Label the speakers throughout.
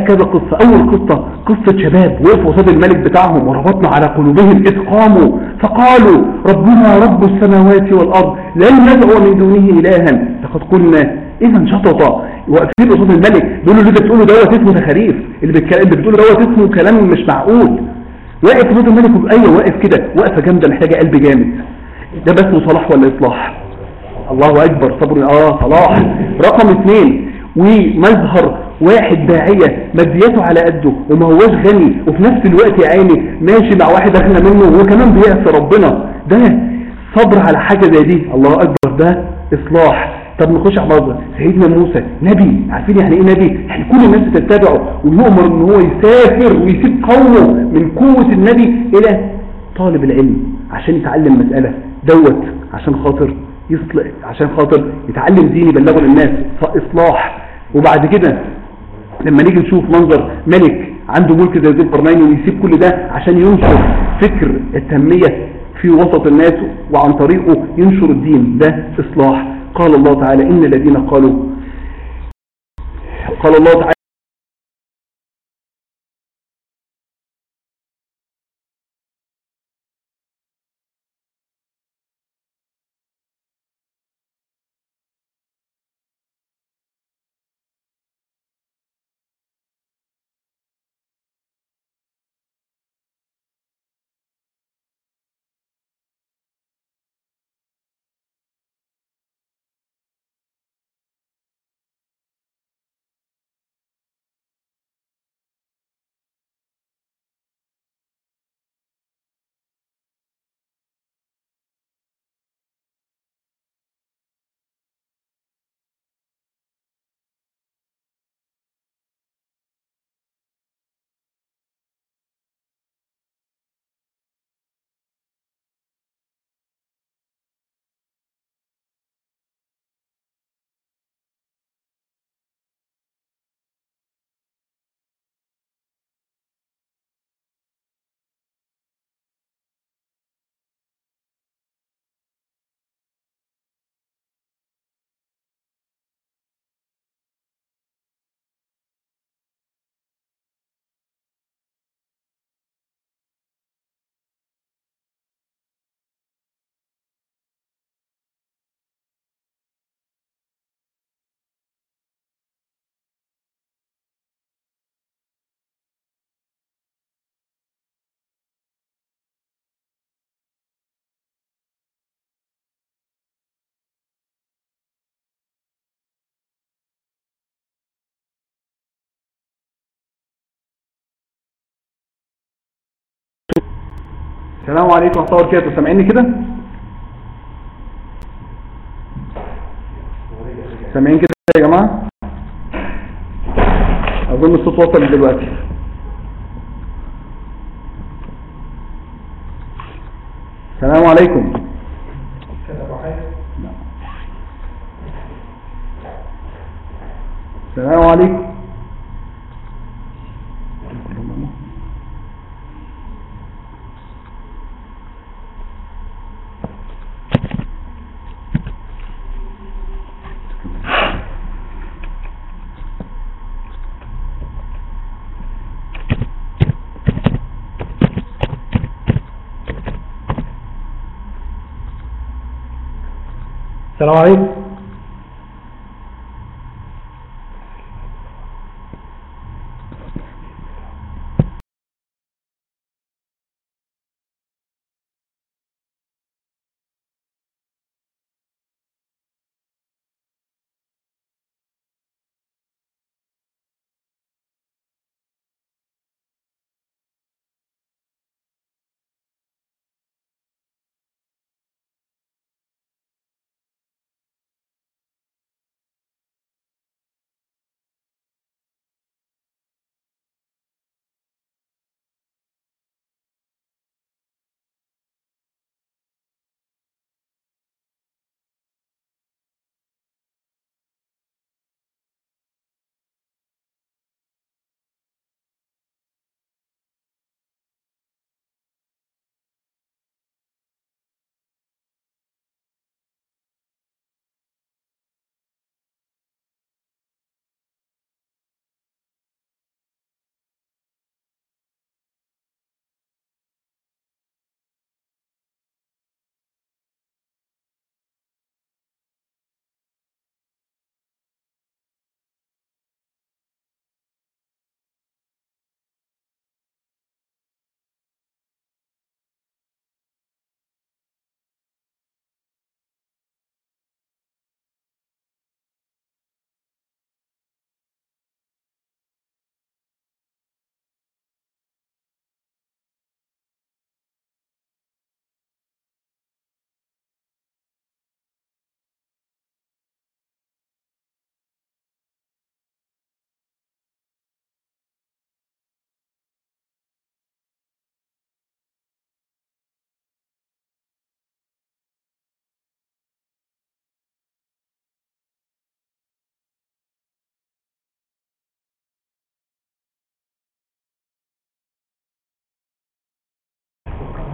Speaker 1: كذا قصة أول قصة قصة شباب وقفوا قصاد الملك بتاعهم وربطنا على قلوبهم إذ قاموا فقالوا ربنا رب السماوات والأرض لن ندعو من دونه إلها لقد قلنا إذا شطط واقفين قصاد الملك بيقولوا اللي بتقوله دوت اسمه تخاريف اللي بتكلم اللي بتقوله دوت اسمه كلام مش معقول واقف قصاد الملك أيوه واقف كده واقفة جامدة محتاجة قلب جامد ده بس اسمه صلاح ولا إصلاح الله أكبر صبر آه صلاح رقم اثنين ومظهر واحد داعية مادياته على قده وما هواش غني وفي نفس الوقت يا عيني ماشي مع واحد اغنى منه وكمان بيعصي ربنا ده صبر على حاجة زي دي الله أكبر ده إصلاح طب نخش على بعض سيدنا موسى نبي عارفين يعني ايه نبي يعني كل الناس تتبعه ويؤمر ان هو يسافر ويسيب قومه من قوة النبي الى طالب العلم عشان يتعلم مسألة دوت عشان خاطر يصلح عشان خاطر يتعلم دين يبلغه للناس اصلاح وبعد كده لما نيجي نشوف منظر ملك عنده ملك زي ذي القرنين ويسيب كل ده عشان ينشر فكر التنمية في وسط الناس وعن طريقه ينشر الدين ده اصلاح قال الله تعالى إن الذين قالوا قال الله تعالى السلام عليكم ورحمة الله وبركاته سامعيني كده سامعين كده يا جماعة اظن الصوت وصل دلوقتي السلام عليكم السلام عليكم السلام عليكم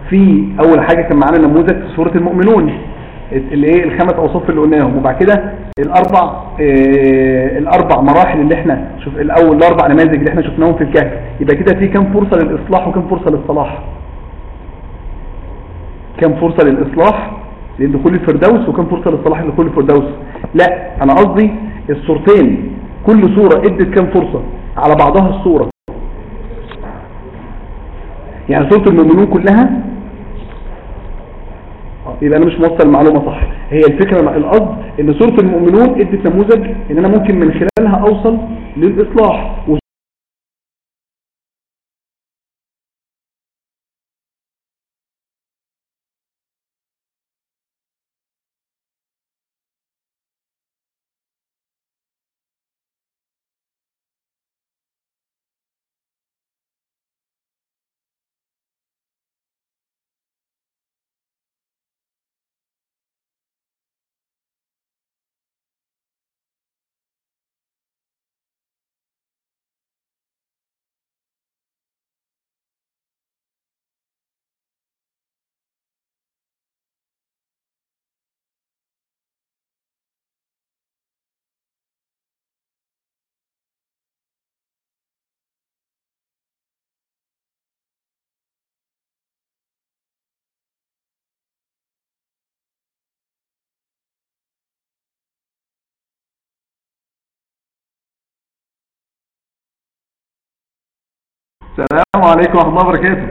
Speaker 1: في اول حاجة كان معانا نموذج في سورة المؤمنون اللي ايه الخمس اوصاف اللي قلناهم وبعد كده الاربع إيه الاربع مراحل اللي احنا شوف الاول الاربع نماذج اللي احنا شفناهم في الكهف يبقى كده في كام فرصة للاصلاح وكام فرصة للصلاح كام فرصة للاصلاح لدخول الفردوس وكام فرصة للصلاح لدخول الفردوس لا انا قصدي الصورتين كل صورة ادت كام فرصة على بعضها الصورة يعني صورة المؤمنون كلها يبقى انا مش موصل المعلومة صح هي الفكرة القصد ان سورة المؤمنون ادت نموذج ان انا ممكن من خلالها اوصل للاصلاح السلام عليكم ورحمة الله وبركاته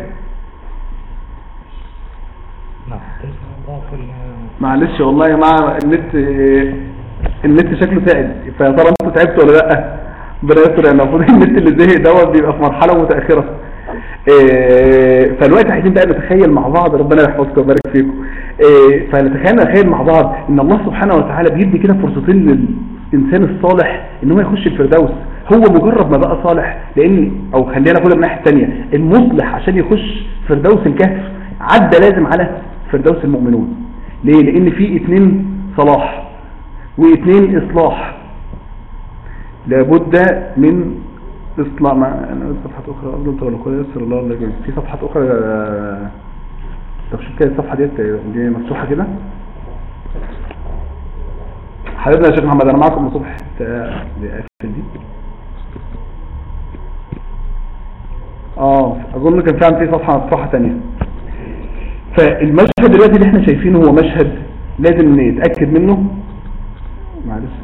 Speaker 1: معلش والله يا جماعة النت النت شكله تعب فيا ترى انتوا تعبتوا ولا لا ربنا يستر يعني المفروض النت اللي زهق دوت بيبقى في مرحلة متأخرة إيه فالوقت عايزين بقى نتخيل مع بعض ربنا يحفظكم ويبارك فيكم إيه فنتخيل نتخيل مع بعض ان الله سبحانه وتعالى بيدي كده فرصتين للانسان الصالح ان هو يخش الفردوس هو مجرد ما بقى صالح لان او خلينا نقول من الناحيه الثانيه المصلح عشان يخش فردوس الكهف عدى لازم على فردوس المؤمنون ليه لان في اتنين صلاح واتنين اصلاح لابد من اصلاح ما انا صفحه اخرى افضل تقول يسر الله الله في صفحه اخرى طب شوف كده الصفحه ديت دي مفتوحه كده حبيبنا يا شيخ محمد انا معاكم من الصبح دي اه اظن كان في عندي صفحه مفتوحه ثانيه فالمشهد دلوقتي اللي احنا شايفينه هو مشهد لازم نتاكد منه معلش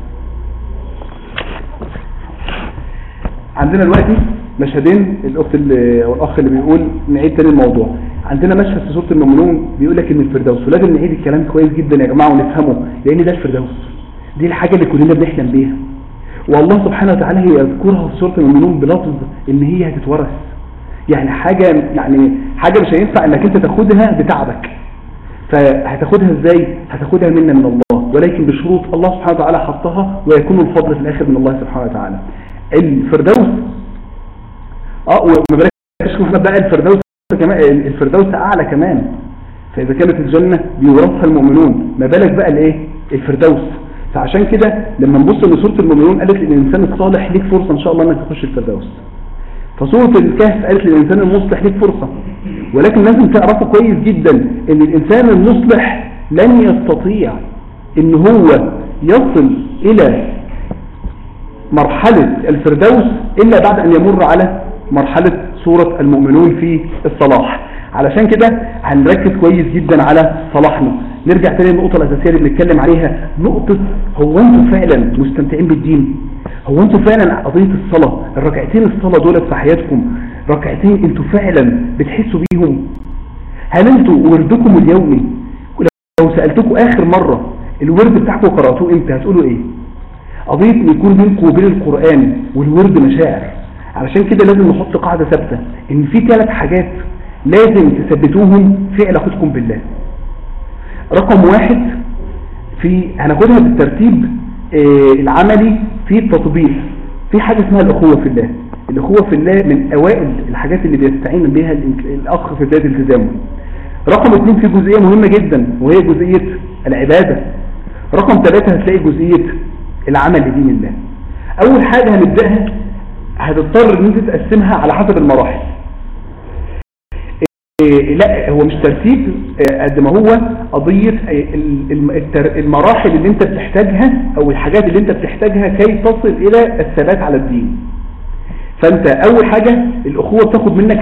Speaker 1: عندنا دلوقتي مشهدين الاخت اللي او الاخ اللي بيقول نعيد تاني الموضوع عندنا مشهد في سوره المؤمنون بيقول لك ان الفردوس ولازم نعيد الكلام كويس جدا يا جماعه ونفهمه لان ده الفردوس دي الحاجه اللي كلنا بنحلم بيها والله سبحانه وتعالى هي يذكرها في سوره المؤمنون بلفظ ان هي هتتورث يعني حاجة يعني حاجة مش هينفع انك انت تاخدها بتعبك فهتاخدها ازاي هتاخدها منا من الله ولكن بشروط الله سبحانه وتعالى حطها ويكون الفضل في الاخر من الله سبحانه وتعالى الفردوس اه وما بلاش احنا بقى الفردوس كمان الفردوس اعلى كمان فاذا كانت الجنة بيورثها المؤمنون ما بالك بقى الايه الفردوس فعشان كده لما نبص لسوره المؤمنون قالت للانسان الصالح ليك فرصه ان شاء الله انك تخش الفردوس فسورة الكهف قالت للإنسان المصلح ليك فرصة ولكن لازم تعرفوا كويس جدا ان الإنسان المصلح لن يستطيع ان هو يصل إلى مرحلة الفردوس إلا بعد أن يمر على مرحلة سورة المؤمنون في الصلاح علشان كده هنركز كويس جدا على صلاحنا نرجع تاني للنقطة الأساسية اللي بنتكلم عليها نقطة هو أنتم فعلا مستمتعين بالدين هو أنتم فعلا قضية الصلاة الركعتين الصلاة دول في حياتكم ركعتين أنتم فعلا بتحسوا بيهم هل أنتم وردكم اليومي لو سألتكم آخر مرة الورد بتاعكم قرأتوه امتى هتقولوا ايه قضية ان يكون بينكم وبين القرآن والورد مشاعر علشان كده لازم نحط قاعدة ثابتة ان في ثلاث حاجات لازم تثبتوهم في علاقتكم بالله رقم واحد في هناخدها بالترتيب آه العملي في التطبيق في حاجة اسمها الأخوة في الله الأخوة في الله من أوائل الحاجات اللي بيستعين بها الأخ في بداية التزامه رقم اثنين في جزئية مهمة جدا وهي جزئية العبادة رقم ثلاثة هتلاقي جزئية العمل لدين الله أول حاجة هنبدأها هتضطر ان انت تقسمها على حسب المراحل لا هو مش ترتيب قد ما هو قضية المراحل اللي انت بتحتاجها او الحاجات اللي انت بتحتاجها كي تصل الى الثبات على الدين فانت اول حاجة الاخوة بتاخد منك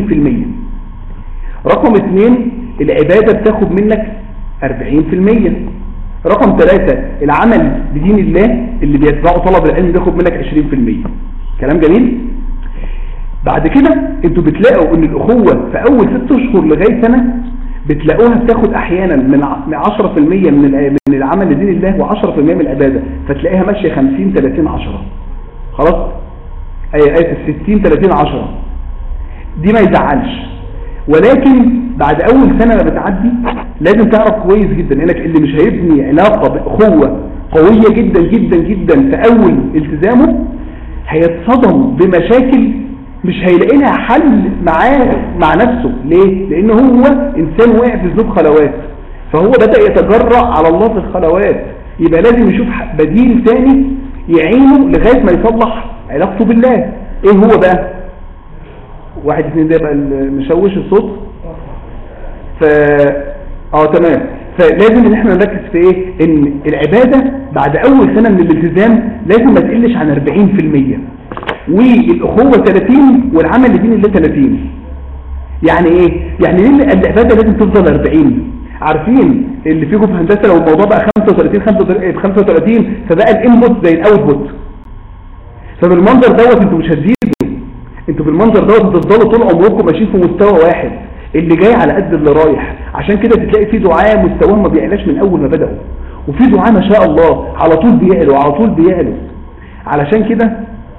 Speaker 1: 40% رقم اثنين العبادة بتاخد منك 40% رقم ثلاثة العمل بدين الله اللي بيتبعه طلب العلم بياخد منك 20% كلام جميل بعد كده انتوا بتلاقوا ان الاخوة في اول ست اشهر لغاية سنة بتلاقوها بتاخد احيانا من 10% من من العمل لدين الله و10% من العبادة فتلاقيها ماشية 50 30 10 خلاص اي ايه 60 30 10 دي ما يزعلش ولكن بعد اول سنة ما بتعدي لازم تعرف كويس جدا انك اللي مش هيبني علاقة باخوة قوية جدا جدا جدا في اول التزامه هيتصدم بمشاكل مش هيلاقي لها حل معاه مع نفسه ليه لان هو انسان واقع في ذنوب خلوات فهو بدأ يتجرأ على الله في الخلوات يبقى لازم يشوف بديل ثاني يعينه لغاية ما يصلح علاقته بالله ايه هو بقى واحد اثنين ده بقى المشوش الصوت ف اه تمام فلازم ان احنا نركز في ايه ان العبادة بعد اول سنة من الالتزام لازم ما تقلش عن 40% والاخوة 30 والعمل لدين الله 30 يعني ايه يعني ليه العبادة لازم تفضل 40 عارفين اللي فيكم في هندسة لو الموضوع بقى 35 35 فبقى الانبوت زي الاوتبوت فبالمنظر دوت انتوا مش هتزيدوا انتوا بالمنظر دوت تفضلوا طول عمركم ماشيين في مستوى واحد اللي جاي على قد اللي رايح عشان كده تلاقي في دعاء مستواهم ما بيعلاش من اول ما بدأوا وفي دعاء ما شاء الله على طول بيعلوا على طول بيعلوا علشان كده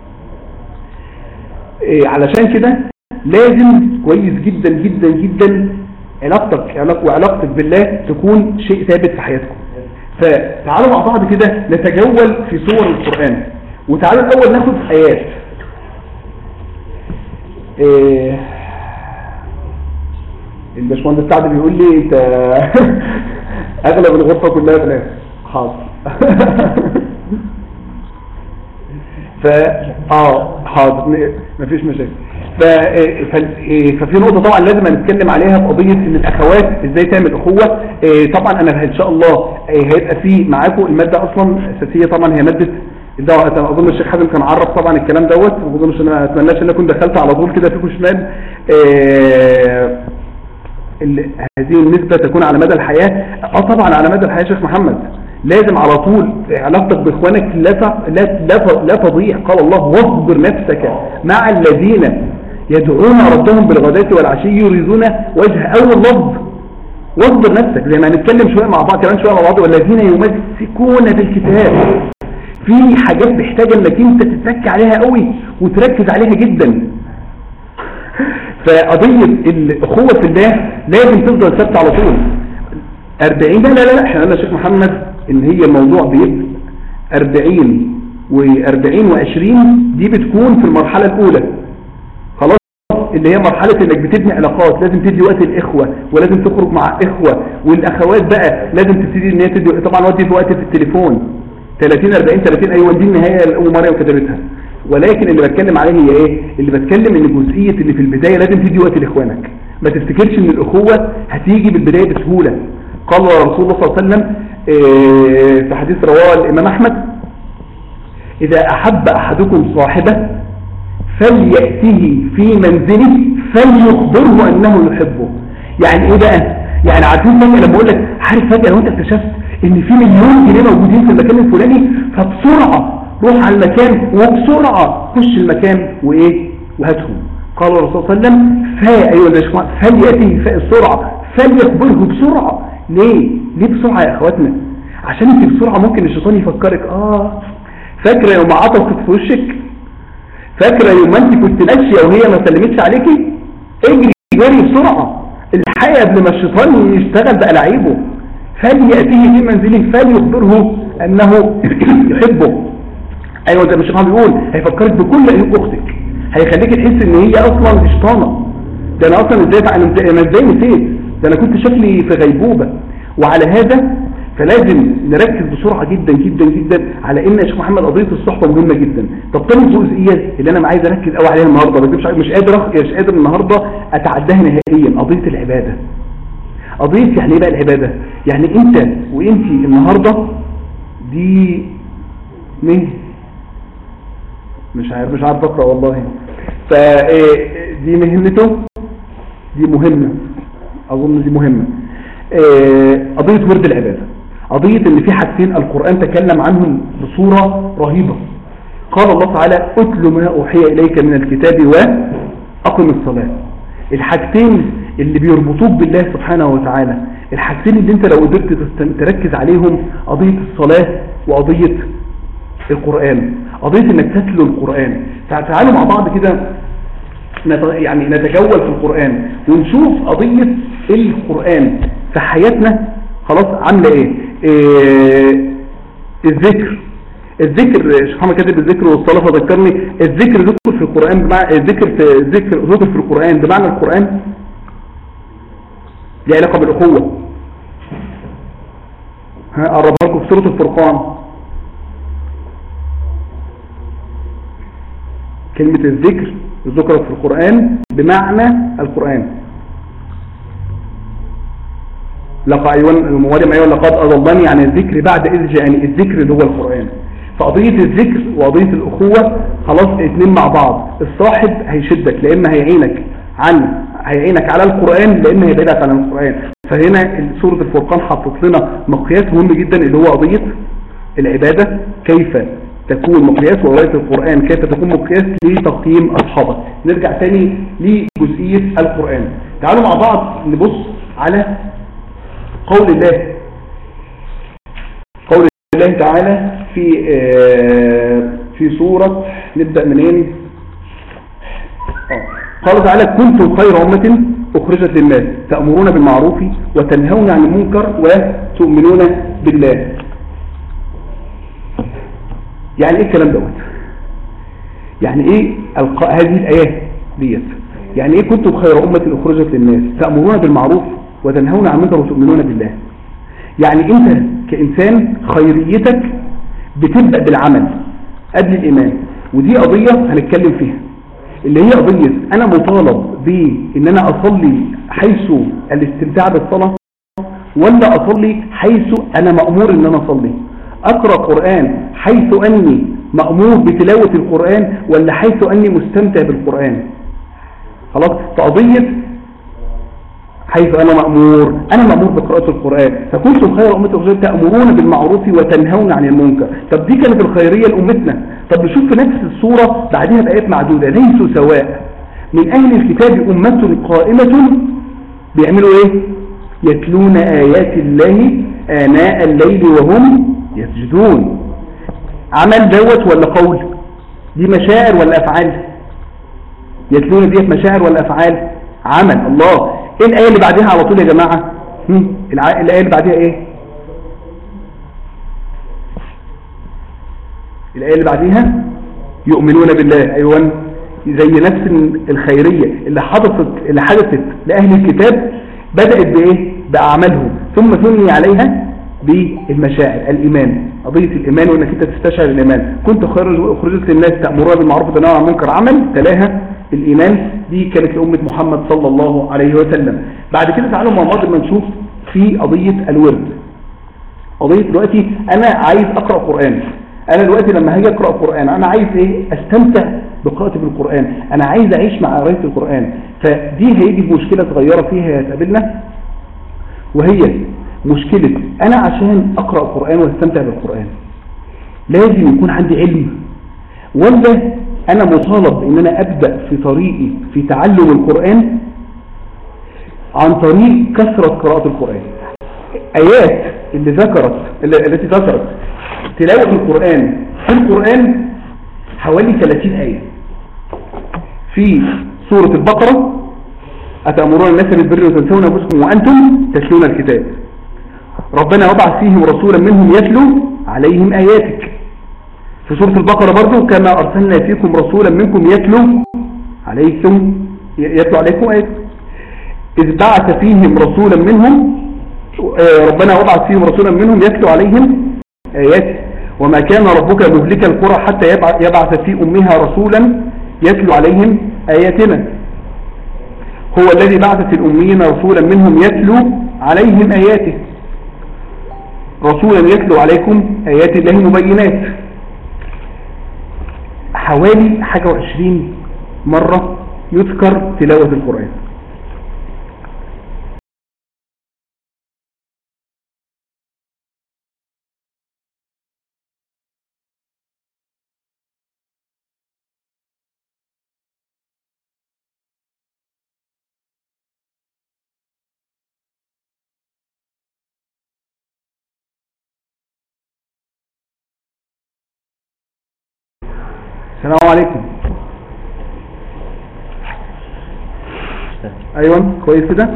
Speaker 1: إيه علشان كده لازم كويس جدا جدا جدا علاقتك وعلاقتك بالله تكون شيء ثابت في حياتكم فتعالوا مع بعض كده نتجول في صور القرآن وتعالوا الأول ناخد آيات إيه الباشمهندس سعد بيقول لي انت اغلب الغرفة كلها بنات حاضر ف اه حاضر مفيش مشاكل ف... ففي نقطة طبعا لازم نتكلم عليها في قضية ان الاخوات ازاي تعمل اخوة طبعا انا ان شاء الله هيبقى في معاكم المادة اصلا اساسية طبعا هي مادة ده اظن الشيخ حازم كان عرف طبعا الكلام دوت ما اظنش انا اتمناش ان انا كنت دخلت على طول كده فيكم شمال هذه النسبة تكون على مدى الحياة اه طبعا على مدى الحياة شيخ محمد لازم على طول علاقتك باخوانك لا لا لا, لا تضيع قال الله واصبر نفسك مع الذين يدعون ربهم بالغداة والعشي يريدون وجه اول لفظ واصبر نفسك زي ما هنتكلم شوية مع بعض كمان شوية مع بعض والذين يمسكون بالكتاب في حاجات محتاجة انك انت تتك عليها قوي وتركز عليها جدا فقضية الأخوة في الله لازم تفضل ثابته على طول 40 لا لا لا احنا قلنا شيخ محمد ان هي الموضوع بيبقى 40 و40 و20 دي بتكون في المرحلة الأولى خلاص اللي هي مرحلة انك بتبني علاقات لازم تدي وقت الإخوة ولازم تخرج مع إخوة والأخوات بقى لازم تبتدي ان هي تدي طبعا ودي في وقت في التليفون 30 40 30 ايوه دي النهاية اللي ام مريم كتبتها ولكن اللي بتكلم عليه هي ايه اللي بتكلم ان جزئية اللي في البداية لازم تدي وقت لاخوانك ما تفتكرش ان الاخوة هتيجي بالبداية بسهولة قال رسول الله صلى الله عليه وسلم في حديث رواه الامام احمد اذا احب احدكم صاحبه فليأته في منزله فليخبره انه يحبه يعني ايه بقى يعني عارفين فجأة لما اقول لك عارف فجأة لو انت اكتشفت ان في مليون جنيه موجودين في المكان الفلاني فبسرعة روح على المكان وبسرعة خش المكان وايه وهاتهم قال الرسول صلى الله عليه وسلم فا ايها الاشخاص فليأته السرعة فليخبره بسرعة ليه ليه بسرعة يا اخواتنا عشان انت بسرعة ممكن الشيطان يفكرك اه فاكرة يوم عطفت في وشك فاكرة يوم ما انت كنت ناشية وهي ما سلمتش عليكي اجري جري بسرعة الحقيقة قبل ما الشيطان يشتغل بقى لعيبه فليأتيه في منزله فليخبره انه يحبه ايوه زي ما الشيطان بيقول هيفكرك بكل عيوب اختك هيخليك تحس ان هي اصلا شيطانه ده انا اصلا ازاي انا ازاي نسيت ده انا كنت شكلي في غيبوبة وعلى هذا فلازم نركز بسرعة جدا جدا جدا على ان يا شيخ محمد قضية الصحبة مهمة جدا طب تاني جزئية اللي انا عايز اركز قوي عليها النهاردة مش مش قادر مش قادر النهاردة اتعداها نهائيا قضية العبادة قضية يعني ايه بقى العبادة يعني انت وانت النهاردة دي مين مش عارف مش عارف اقرا والله فدي مهمته دي مهمة اظن دي مهمة قضية ورد العبادة قضية ان في حاجتين القرآن تكلم عنهم بصورة رهيبة قال الله تعالى اتل ما اوحي اليك من الكتاب واقم الصلاة الحاجتين اللي بيربطوك بالله سبحانه وتعالى الحاجتين اللي انت لو قدرت تركز عليهم قضية الصلاة وقضية القرآن قضية انك تتلو القرآن تعالوا مع بعض كده يعني نتجول في القرآن ونشوف قضية القرآن في حياتنا خلاص عاملة ايه, إيه الذكر الذكر شيخ محمد كاتب الذكر والصلاة فذكرني الذكر ذكر في القرآن بمعنى الذكر في ذكر ذكر في القرآن بمعنى القرآن ليه علاقة بالأخوة ها قربها لكم في سورة الفرقان كلمة الذكر ذكرت في القرآن بمعنى القرآن لقى أيوان الموالم أيوان لقد أضلني عن الذكر بعد إذ جاءني الذكر اللي هو القرآن فقضية الذكر وقضية الأخوة خلاص اتنين مع بعض الصاحب هيشدك لإما هيعينك عن هيعينك على القرآن لإما هيبعدك عن القرآن فهنا سورة الفرقان حطت لنا مقياس مهم جدا اللي هو قضية العبادة كيف تكون مقياس ورواية القرآن كيف تكون مقياس لتقييم أصحابه نرجع تاني لجزئية القرآن تعالوا مع بعض نبص على قول الله قول الله تعالى في في سورة نبدأ منين قال تعالى كنتم خير أمة أخرجت للناس تأمرون بالمعروف وتنهون عن المنكر وتؤمنون بالله يعني ايه الكلام دوت يعني ايه الق... هذه الآيات ديت يعني ايه كنتم خير أمة أخرجت للناس تأمرون بالمعروف وتنهون عن المنكر وتؤمنون بالله يعني انت كإنسان خيريتك بتبدأ بالعمل قبل الإيمان ودي قضية هنتكلم فيها اللي هي قضية انا مطالب بان انا اصلي حيث الاستمتاع بالصلاة ولا اصلي حيث انا مأمور ان انا اصلي اقرأ قرآن حيث اني مأمور بتلاوة القرآن ولا حيث اني مستمتع بالقرآن خلاص قضية حيث أنا مأمور أنا مأمور بقراءة القرآن فكنتم خير أمة أخرجت تأمرون بالمعروف وتنهون عن المنكر طب دي كانت الخيرية لأمتنا طب نشوف في نفس الصورة بعدها بآيات معدودة ليسوا سواء من أهل الكتاب أمة قائمة بيعملوا إيه يتلون آيات الله آناء الليل وهم يسجدون عمل دوت ولا قول دي مشاعر ولا أفعال يتلون ديت مشاعر ولا أفعال عمل الله ايه الآية اللي بعدها على طول يا جماعة الآية اللي بعدها ايه الآية اللي بعدها يؤمنون بالله ايوان زي نفس الخيرية اللي حدثت اللي حدثت لأهل الكتاب بدأت بإيه بأعمالهم ثم ثني عليها بالمشاعر الإيمان قضية الإيمان وأنك أنت تستشعر الإيمان كنت خرجت للناس تأمرون بالمعروف وتنهون عن المنكر عمل تلاها الإيمان دي كانت لأمة محمد صلى الله عليه وسلم بعد كده تعالوا مع بعض ما نشوف في قضية الورد قضية دلوقتي أنا عايز أقرأ قرآن أنا دلوقتي لما هاجي أقرأ قرآن أنا عايز إيه أستمتع بقراءتي بالقرآن أنا عايز أعيش مع قراءة القرآن فدي هيجي بمشكلة صغيرة فيها هتقابلنا وهي مشكلة أنا عشان أقرأ القرآن واستمتع بالقرآن لازم يكون عندي علم ولا أنا مطالب إن أنا أبدأ في طريقي في تعلم القرآن عن طريق كثرة قراءة القرآن آيات اللي ذكرت التي ذكرت تلاوة القرآن في القرآن حوالي 30 آية في سورة البقرة أتأمرون الناس بالبر وتنسون أنفسكم وأنتم تتلون الكتاب ربنا وضع فيهم رسولا منهم يتلو عليهم آياتك في سورة البقرة برضو كما أرسلنا فيكم رسولا منكم يتلو عليكم يتلو عليكم آياتك إذ بعث فيهم رسولا منهم آه، ربنا وضع فيهم رسولا منهم يتلو عليهم آيات وما كان ربك مهلك القرى حتى يبعث في أمها رسولا يتلو عليهم آياتنا هو الذي بعث في الأميين رسولا منهم يتلو عليهم آياته رسولا يتلو عليكم آيات الله مبينات حوالي حاجة وعشرين مرة يذكر تلاوة القرآن السلام عليكم ايوه كويس كده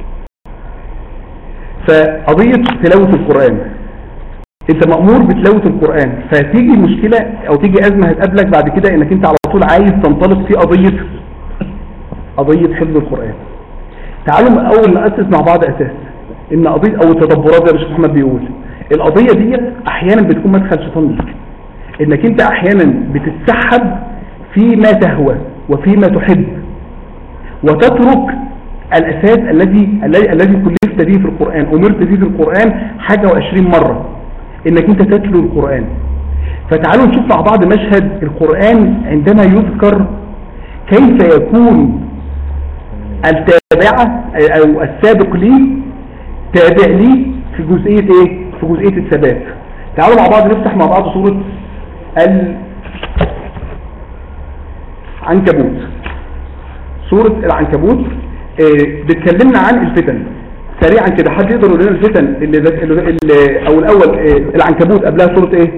Speaker 1: فقضية تلاوة القرآن انت مأمور بتلاوة القرآن فتيجي مشكلة او تيجي ازمة هتقابلك بعد كده انك انت على طول عايز تنطلق في قضية قضية حفظ القرآن تعالوا اول نأسس مع بعض اساس ان قضية او التدبرات زي ما الشيخ محمد بيقول القضية دي احيانا بتكون مدخل شيطان ليك انك انت احيانا بتتسحب فيما تهوى وفيما تحب وتترك الاساس الذي الذي كلفت به في القرآن امرت به في القرآن حاجة وعشرين مرة انك انت تتلو القرآن فتعالوا نشوف مع بعض مشهد القرآن عندما يذكر كيف يكون التابعة او السابق لي تابع لي في جزئية ايه في جزئية الثبات تعالوا مع بعض نفتح مع بعض صورة العنكبوت سورة العنكبوت آه، بتكلمنا عن الفتن سريعا كده حد يقدر يقول لنا الفتن اللي, اللي او الاول آه، العنكبوت قبلها سورة ايه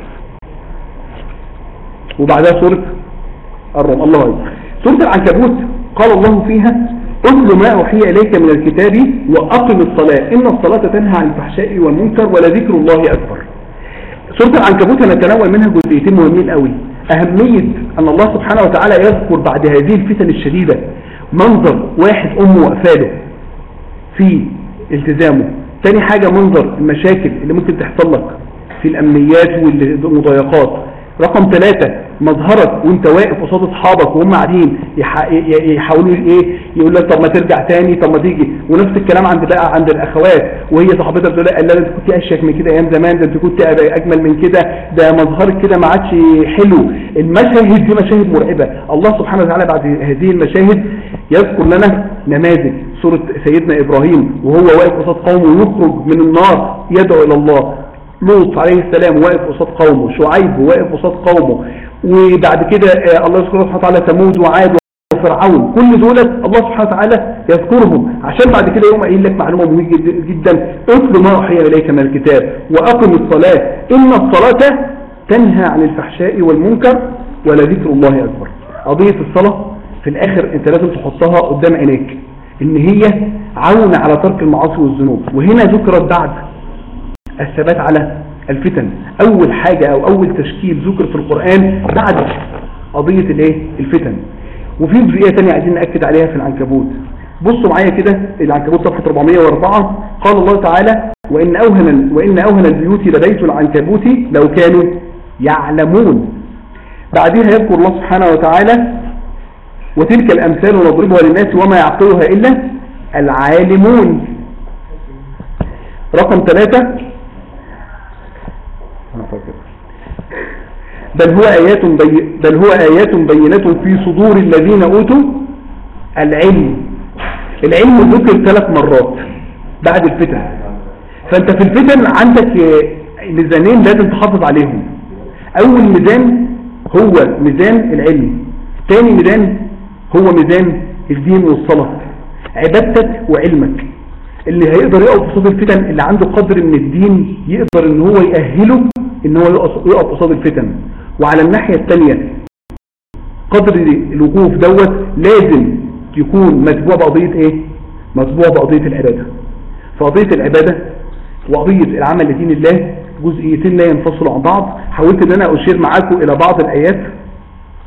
Speaker 1: وبعدها سورة الروم الله أكبر سورة العنكبوت قال الله فيها اتل ما أوحي إليك من الكتاب وأقم الصلاة إن الصلاة تنهى عن الفحشاء والمنكر ولذكر الله أكبر سورة العنكبوت هنتناول منها جزئيتين مهمين قوي أهمية أن الله سبحانه وتعالى يذكر بعد هذه الفتن الشديدة منظر واحد أمه وأفاله في التزامه تاني حاجة منظر المشاكل اللي ممكن تحصل لك في الأمنيات والمضايقات رقم ثلاثة مظهرك وانت واقف قصاد اصحابك وهم قاعدين يحاولوا ايه يقول لك طب ما ترجع تاني طب ما تيجي ونفس الكلام عند بقى عند الاخوات وهي صاحبتها بتقول لها لا انت كنت اشيك من كده ايام زمان ده انت كنت اجمل من كده ده مظهرك كده ما عادش حلو المشاهد دي مشاهد مرعبه الله سبحانه وتعالى بعد هذه المشاهد يذكر لنا نماذج سوره سيدنا ابراهيم وهو واقف قصاد قومه يخرج من النار يدعو الى الله لوط عليه السلام واقف قصاد قومه شعيب واقف قصاد قومه وبعد كده آه، الله يذكر سبحانه وتعالى ثمود وعاد وفرعون كل دولت الله سبحانه وتعالى يذكرهم عشان بعد كده يوم قايل لك معلومة مهمة جدا, جدا اتل ما أوحي إليك من الكتاب وأقم الصلاة إن الصلاة تنهى عن الفحشاء والمنكر ولذكر الله أكبر قضية الصلاة في الآخر أنت لازم تحطها قدام عينيك إن هي عون على ترك المعاصي والذنوب وهنا ذكرت بعد الثبات على الفتن اول حاجة او اول تشكيل ذكر في القرآن بعد قضية الايه الفتن وفي جزئية تانية عايزين نأكد عليها في العنكبوت بصوا معايا كده العنكبوت صفحة 404 قال الله تعالى وإن أوهن, وإن أوهن البيوت لبيت العنكبوت لو كانوا يعلمون بعدها يذكر الله سبحانه وتعالى وتلك الأمثال نضربها للناس وما يعقلها إلا العالمون رقم ثلاثة بل هو آيات بي بل هو آيات بينات في صدور الذين أوتوا العلم العلم ذكر ثلاث مرات بعد الفتن فأنت في الفتن عندك ميزانين لازم تحافظ عليهم أول ميزان هو ميزان العلم ثاني ميزان هو ميزان الدين والصلاة عبادتك وعلمك اللي هيقدر يقف قصاد الفتن اللي عنده قدر من الدين يقدر ان هو يأهله ان هو يقف قصاد الفتن وعلى الناحية الثانية قدر الوقوف دوت لازم يكون متبوع بقضية ايه متبوع بقضية العبادة فقضية العبادة وقضية العمل لدين الله جزئيتين لا ينفصلوا عن بعض حاولت ان انا اشير معاكم الى بعض الايات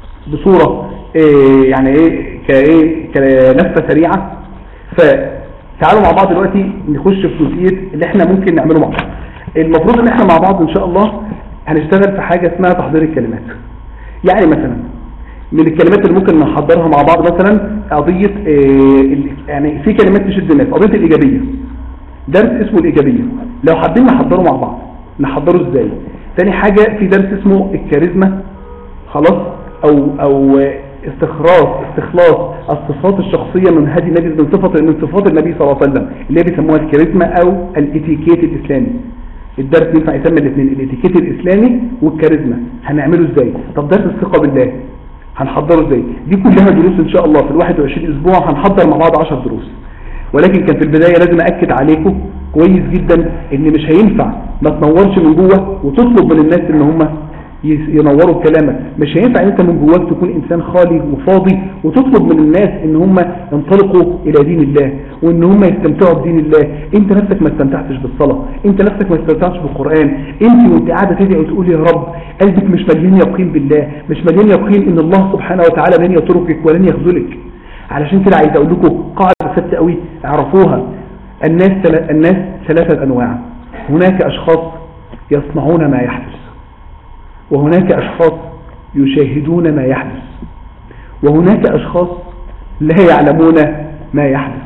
Speaker 1: بصورة إيه يعني ايه كايه كنفة سريعة ف تعالوا مع بعض دلوقتي نخش في جزئيه اللي احنا ممكن نعمله مع بعض المفروض ان احنا مع بعض ان شاء الله هنشتغل في حاجه اسمها تحضير الكلمات يعني مثلا من الكلمات اللي ممكن نحضرها مع بعض مثلا قضيه آه، يعني في كلمات تشد الناس قضيه الايجابيه درس اسمه الايجابيه لو حابين نحضره مع بعض نحضره ازاي تاني حاجه في درس اسمه الكاريزما خلاص او او استخراج استخلاص الصفات الشخصية من هذه النبي من صفة من صفات النبي صلى الله عليه وسلم اللي هي بيسموها الكاريزما او الاتيكيت الاسلامي الدرس ينفع يسمى الاثنين الاتيكيت الاسلامي والكاريزما هنعمله ازاي طب درس الثقة بالله هنحضره ازاي دي كلها دروس ان شاء الله في ال 21 اسبوع هنحضر مع بعض 10 دروس ولكن كان في البداية لازم أكد عليكم كويس جدا ان مش هينفع ما تنورش من جوه وتطلب من الناس ان هم ينوروا كلامك مش هينفع انت من جواك تكون انسان خالي وفاضي وتطلب من الناس ان هم ينطلقوا الى دين الله وان هم يستمتعوا بدين الله انت نفسك ما استمتعتش بالصلاة انت نفسك ما استمتعتش بالقرآن انت وانت قاعدة تدعي وتقول يا رب قلبك مش مليان يقين بالله مش مليان يقين ان الله سبحانه وتعالى لن يتركك ولن يخذلك علشان كده عايز اقول لكم قاعدة ثابته قوي اعرفوها الناس الناس ثلاثة انواع هناك اشخاص يصنعون ما يحدث وهناك أشخاص يشاهدون ما يحدث وهناك أشخاص لا يعلمون ما يحدث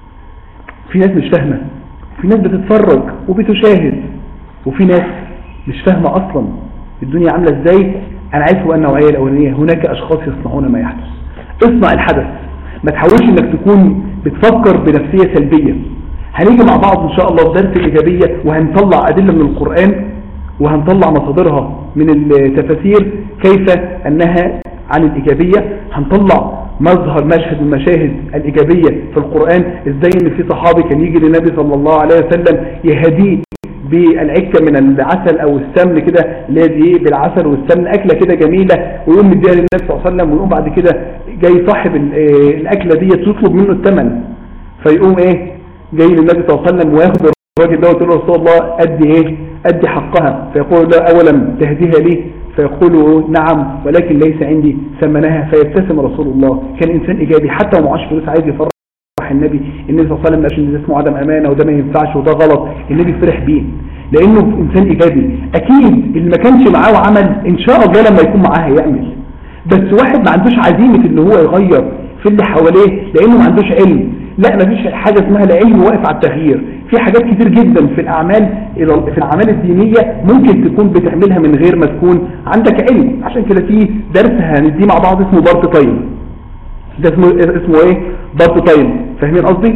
Speaker 1: في ناس مش فاهمة في ناس بتتفرج وبتشاهد وفي ناس مش فاهمة أصلا الدنيا عاملة ازاي أنا عايز هو النوعية الأولانية هناك أشخاص يصنعون ما يحدث اصنع الحدث ما تحاولش انك تكون بتفكر بنفسية سلبية هنيجي مع بعض ان شاء الله في درس الإيجابية وهنطلع أدلة من القرآن وهنطلع مصادرها من التفاسير كيف أنها عن الإيجابية هنطلع مظهر مشهد من مشاهد الإيجابية في القرآن ازاي ان في صحابي كان يجي للنبي صلى الله عليه وسلم يهديه بالعكة من العسل او السمن كده اللي هي دي بالعسل والسمن اكلة كده جميلة ويقوم مديها للنبي صلى الله عليه وسلم ويقوم بعد كده جاي صاحب الاكلة دي تطلب منه الثمن فيقوم ايه جاي للنبي صلى الله عليه وسلم وياخد الراجل ده وتقول له رسول الله ادي ايه ادي حقها فيقول له اولا تهديها لي فيقول نعم ولكن ليس عندي ثمنها فيبتسم رسول الله كان انسان ايجابي حتى ومعاش فلوس عايز يفرح النبي النبي صلى الله عليه وسلم عشان ده اسمه عدم امانه وده ما ينفعش وده غلط النبي فرح بيه لانه انسان ايجابي اكيد اللي ما كانش معاه وعمل ان شاء الله لما يكون معاه هيعمل بس واحد ما عندوش عزيمه ان هو يغير في اللي حواليه لانه ما عندوش علم لا ما فيش حاجة اسمها العلم واقف على التغيير في حاجات كتير جدا في الأعمال في الأعمال الدينية ممكن تكون بتعملها من غير ما تكون عندك علم عشان كده في درس هنديه مع بعض اسمه بارت تايم ده اسمه اسمه ايه بارت تايم فاهمين قصدي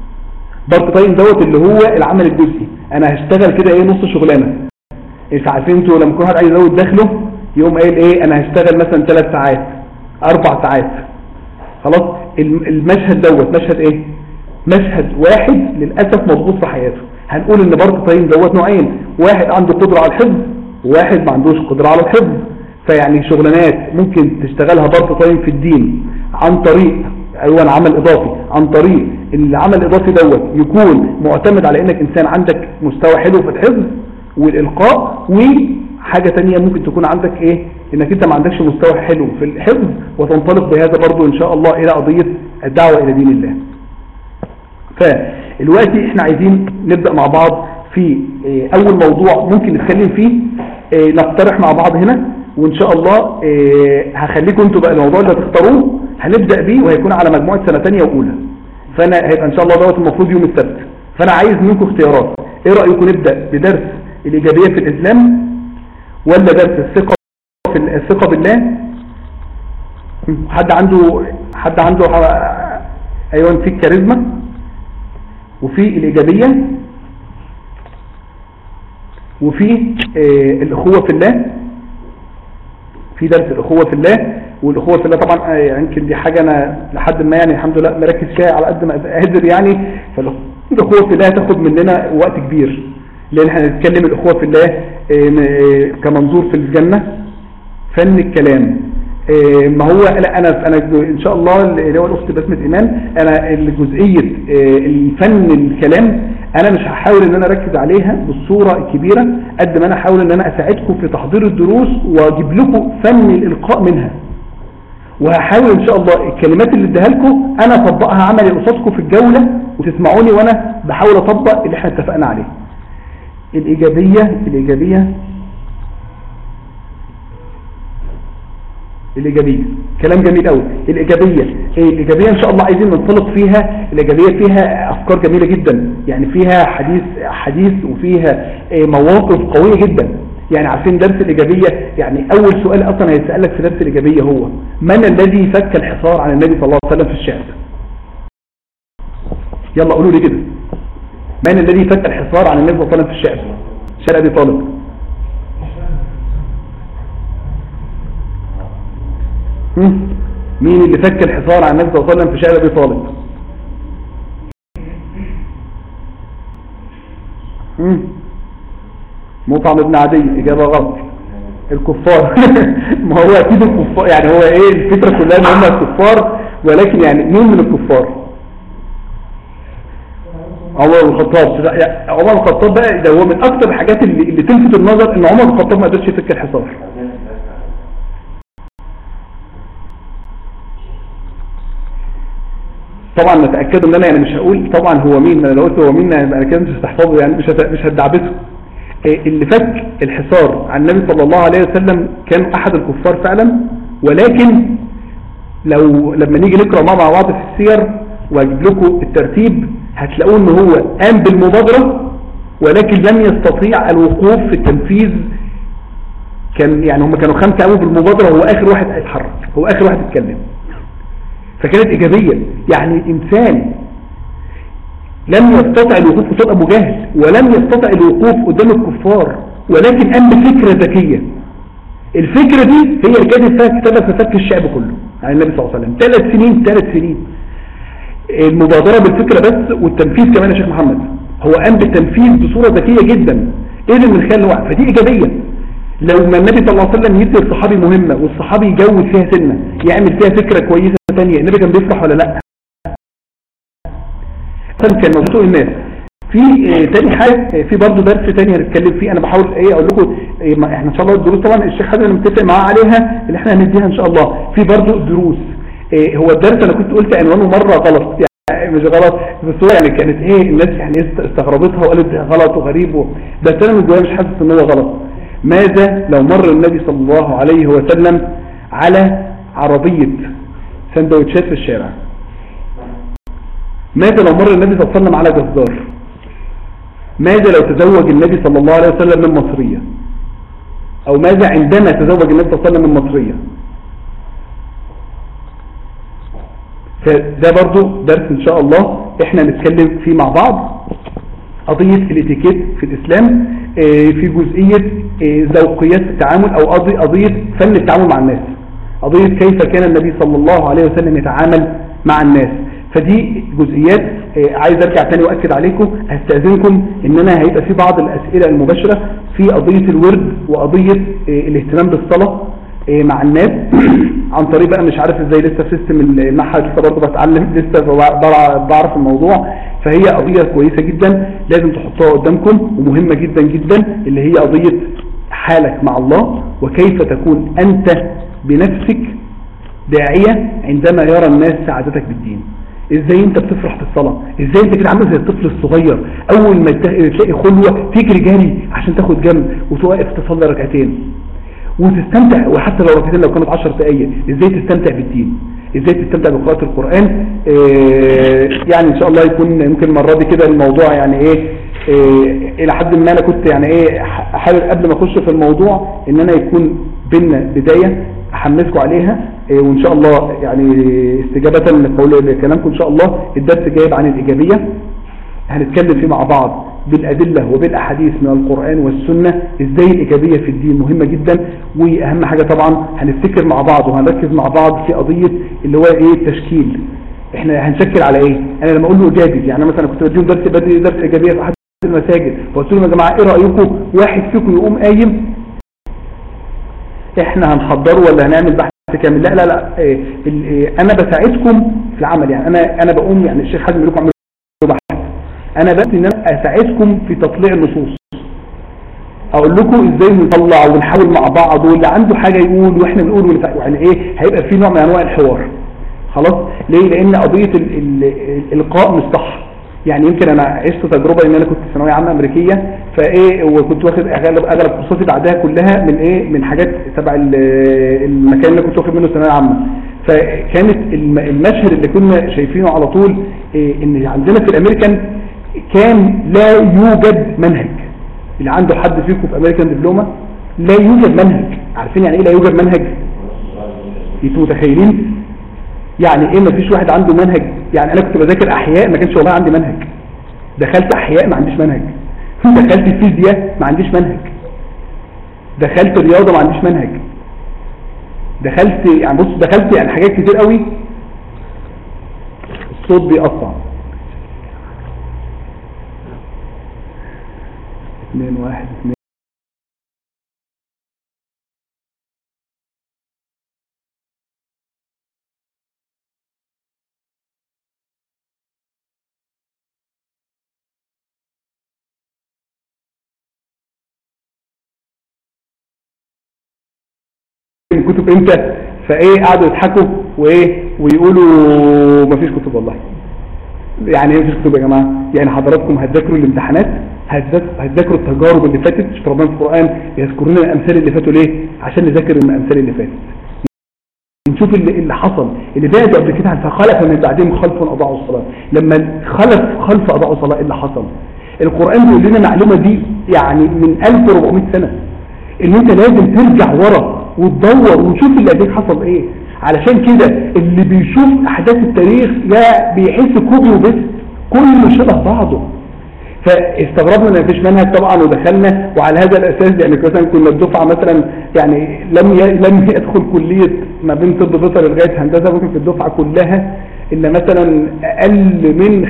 Speaker 1: بارت تايم دوت اللي هو العمل الجزئي انا هشتغل كده ايه نص شغلانه انت عارفين انتوا لما كل واحد عايز يزود دخله يقوم قايل ايه انا هشتغل مثلا ثلاث ساعات اربع ساعات خلاص المشهد دوت مشهد ايه مشهد واحد للأسف مضغوط في حياته هنقول ان برضه طيب دوت نوعين واحد عنده قدرة على الحفظ وواحد ما عندوش قدرة على الحفظ فيعني شغلانات ممكن تشتغلها برضه طيب في الدين عن طريق ايوه عمل اضافي عن طريق العمل الاضافي دوت يكون معتمد على انك انسان عندك مستوى حلو في الحفظ والالقاء وحاجة تانية ممكن تكون عندك ايه انك انت ما عندكش مستوى حلو في الحفظ وتنطلق بهذا برضو ان شاء الله الى قضية الدعوة الى دين الله فالوقت احنا عايزين نبدأ مع بعض في آه، اول موضوع ممكن نتكلم فيه آه، نقترح مع بعض هنا وان شاء الله آه، هخليكم انتوا بقى الموضوع اللي تختاروه هنبدأ بيه وهيكون على مجموعة سنة تانية واولى فانا هيبقى ان شاء الله دوت المفروض يوم السبت فانا عايز منكم اختيارات ايه رأيكم نبدأ بدرس الايجابية في الاسلام ولا درس الثقة في الثقة بالله حد عنده حد عنده ايوه في الكاريزما وفي الايجابية وفي آه الاخوة في الله في درس الاخوة في الله والاخوة في الله طبعا آه، يمكن دي حاجة انا لحد ما يعني الحمد لله مركز فيها على قد ما قادر يعني فالاخوة في الله تاخد مننا وقت كبير لان احنا هنتكلم الاخوة في الله آه، آه، كمنظور في الجنة فن الكلام آه، ما هو لا انا انا ان شاء الله اللي هو الاخت بسمه ايمان انا الجزئيه الفن الكلام انا مش هحاول ان انا اركز عليها بالصوره الكبيره قد ما انا احاول ان انا اساعدكم في تحضير الدروس واجيب لكم فن الالقاء منها وهحاول ان شاء الله الكلمات اللي اديها لكم انا اطبقها عملي قصادكم في الجولة وتسمعوني وانا بحاول اطبق اللي احنا اتفقنا عليه الايجابية الايجابية الإيجابية كلام جميل قوي الإيجابية إيه الإيجابية إن شاء الله عايزين ننطلق فيها الإيجابية فيها أفكار جميلة جدا يعني فيها حديث حديث وفيها إيه مواقف قوية جدا يعني عارفين درس الإيجابية يعني أول سؤال أصلا هيسألك في درس الإيجابية هو من الذي فك الحصار عن النبي صلى الله عليه وسلم في الشعب يلا قولوا لي كده من الذي فك الحصار عن النبي صلى الله عليه وسلم في الشعب شارع أبي طالب مين اللي فك الحصار عن النبي صلى الله عليه وسلم في شعب ابي طالب مطعم ابن عدي اجابه غلط الكفار ما هو اكيد الكفار يعني هو ايه الفكره كلها ان هم الكفار ولكن يعني مين من الكفار عمر بن الخطاب عمر بن الخطاب بقى ده هو من اكثر الحاجات اللي, اللي تلفت النظر ان عمر بن الخطاب ما قدرش يفك الحصار طبعا نتاكدوا ان انا يعني مش هقول طبعا هو مين انا لو قلت هو مين انا كده مش هستحفظه يعني مش مش هتدعبسه إيه اللي فك الحصار عن النبي صلى الله عليه وسلم كان احد الكفار فعلا ولكن لو لما نيجي نقرا مع بعض في السير واجيب لكم الترتيب هتلاقوه ان هو قام بالمبادره ولكن لم يستطيع الوقوف في التنفيذ كان يعني هم كانوا خمسه قاموا بالمبادره وهو اخر واحد اتحرك هو اخر واحد اتكلم فكانت إيجابية يعني إنسان لم يستطع الوقوف قصاد أبو جهل ولم يستطع الوقوف قدام الكفار ولكن قام بفكرة ذكية الفكرة دي هي اللي كانت فيها كتابة فساد الشعب كله عن النبي صلى الله عليه وسلم ثلاث سنين ثلاث سنين المبادرة بالفكرة بس والتنفيذ كمان يا شيخ محمد هو قام بالتنفيذ بصورة ذكية جدا ايه من خلال الوقت فدي إيجابية لو ما النبي صلى الله عليه وسلم يدي الصحابي مهمة والصحابي يجوز فيها سنة يعمل فيها فكرة كويسة ثانية النبي كان بيفرح ولا لا كان موجود الناس في اه تاني حاجة اه في برضه درس تاني هنتكلم فيه انا بحاول ايه اقول لكم ايه احنا ان شاء الله الدروس طبعا الشيخ حازم انا متفق معاه عليها اللي احنا هنديها ان شاء الله في برضه دروس ايه هو الدرس انا كنت قلت عنوانه مرة غلط يعني مش غلط بس هو يعني كانت ايه الناس يعني استغربتها وقالت ده غلط وغريب بس انا من جوايا مش حاسس ان هو غلط ماذا لو مر النبي صلى الله عليه وسلم على عربية سندوتشات في الشارع ماذا لو مر النبي صلى الله عليه وسلم على جزار ماذا لو تزوج النبي صلى الله عليه وسلم من مصرية او ماذا عندما تزوج النبي صلى الله عليه وسلم من مصرية فده برضو درس ان شاء الله احنا نتكلم فيه مع بعض قضية الاتيكيت في الاسلام في جزئية ذوقيات التعامل او قضية فن التعامل مع الناس قضية كيف كان النبي صلى الله عليه وسلم يتعامل مع الناس فدي جزئيات عايز ارجع تاني واكد عليكم هستأذنكم ان انا هيبقى في بعض الاسئلة المباشرة في قضية الورد وقضية الاهتمام بالصلاة مع الناس عن طريق بقى مش عارف ازاي لسه في سيستم المعهد لسه برضه بتعلم لسه بعرف الموضوع فهي قضية كويسة جدا لازم تحطوها قدامكم ومهمة جدا جدا اللي هي قضية حالك مع الله وكيف تكون انت بنفسك داعية عندما يرى الناس سعادتك بالدين ازاي انت بتفرح في الصلاة ازاي انت كده عامل زي الطفل الصغير اول ما تلاقي خلوة تجري جري عشان تاخد جنب وتوقف تصلي ركعتين وتستمتع وحتى لو ركعتين لو كانت 10 دقايق ازاي تستمتع بالدين ازاي تستمتع بقراءة القرآن اه يعني ان شاء الله يكون ممكن المرة دي كده الموضوع يعني ايه, ايه الى حد ما انا كنت يعني ايه حابب قبل ما اخش في الموضوع ان انا يكون بينا بداية احمسكم عليها ايه وان شاء الله يعني استجابة لكلامكم ان شاء الله الدرس جايب عن الايجابية هنتكلم فيه مع بعض بالأدلة وبالأحاديث من القرآن والسنة ازاي الإيجابية في الدين مهمة جدا وأهم حاجة طبعا هنفتكر مع بعض وهنركز مع بعض في قضية اللي هو ايه التشكيل احنا هنشكل على ايه انا لما اقول له ايجابي يعني مثلا كنت بديهم درس بدي درس ايجابيه في احد المساجد وقلت لهم يا جماعه ايه رايكم واحد فيكم يقوم قايم احنا هنحضره ولا هنعمل بحث كامل لا لا لا إيه إيه انا بساعدكم في العمل يعني انا انا بقوم يعني الشيخ حازم لكم اعملوا بحث انا بس ان انا اساعدكم في تطليع النصوص اقول لكم ازاي نطلع ونحاول مع بعض واللي عنده حاجة يقول واحنا بنقول واللي- يعني ايه هيبقى في نوع من انواع الحوار خلاص ليه لان قضية ال- ال- الالقاء مش صح يعني يمكن انا عشت تجربة ان انا كنت في ثانويه عامه امريكيه فايه وكنت واخد اغلب اغلب كورساتي بعدها كلها من ايه من حاجات تبع ال- المكان اللي كنت واخد منه ثانويه عامه فكانت الم- المشهد اللي كنا شايفينه على طول إيه ان عندنا في الامريكان كان لا يوجد منهج اللي عنده حد فيكم في امريكان دبلومه لا يوجد منهج عارفين يعني ايه لا يوجد منهج انتوا متخيلين يعني ايه مفيش واحد عنده منهج يعني انا كنت بذاكر احياء ما كانش والله عندي منهج دخلت احياء ما عنديش منهج دخلت فيزياء ما عنديش منهج دخلت رياضه ما عنديش منهج دخلت يعني بص دخلت يعني حاجات كتير قوي الصوت بيقطع اتنين واحد اتنين الكتب امتى فايه قعدوا يضحكوا وايه ويقولوا مفيش كتب والله يعني ايه مفيش كتب يا جماعه يعني حضراتكم هتذاكروا الامتحانات هتذاك- هتذاكروا التجارب اللي فاتت مش ربنا في القران يذكر لنا الامثال اللي فاتوا ليه عشان نذاكر الامثال اللي فاتت نشوف اللي, اللي حصل اللي فاتوا قبل كده فخلف من بعدهم خلف اضاعوا الصلاه لما خلف خلف اضاعوا الصلاه إيه اللي حصل القران بيقول لنا المعلومه دي يعني من 1400 سنه ان انت لازم ترجع ورا وتدور وتشوف اللي قبلك حصل ايه علشان كده اللي بيشوف احداث التاريخ ده بيحس كوبي وبس كله شبه بعضه فاستغربنا ان مفيش منهج طبعا ودخلنا وعلى هذا الاساس يعني مثلا كنا الدفعه مثلا يعني لم ي... لم يدخل كليه ما بين طب بيطري لغايه هندسه ممكن في الدفعه كلها الا مثلا اقل من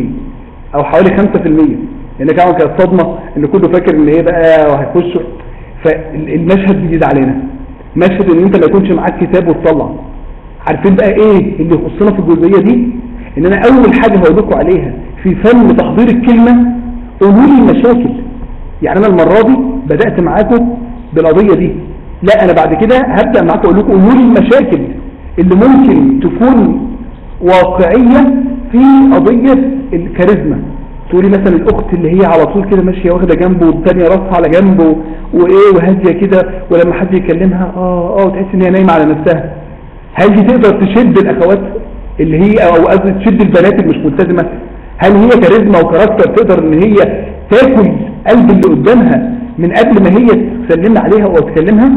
Speaker 1: 5% او حوالي 5% لان كمان كانت صدمه ان كله فاكر ان ايه بقى وهيخشوا فالمشهد جديد علينا مشهد ان انت ما يكونش معاك كتاب وتطلع عارفين بقى ايه اللي يخصنا في الجزئيه دي ان انا اول حاجه هقول لكم عليها في فن تحضير الكلمه قولوا لي المشاكل يعني انا المره دي بدات معاكم بالقضيه دي لا انا بعد كده هبدا معاكم اقول لكم قولوا لي المشاكل اللي ممكن تكون واقعيه في قضيه الكاريزما تقولي مثلا الاخت اللي هي على طول كده ماشيه واخده جنبه والثانيه راسها على جنبه وايه وهاديه كده ولما حد يكلمها اه اه وتحس ان هي نايمه على نفسها هل دي تقدر تشد الاخوات اللي هي او قصدي تشد البنات اللي مش ملتزمه هل هي كاريزما وكاركتر تقدر ان هي تاكل قلب اللي قدامها من قبل ما هي تسلم عليها او تكلمها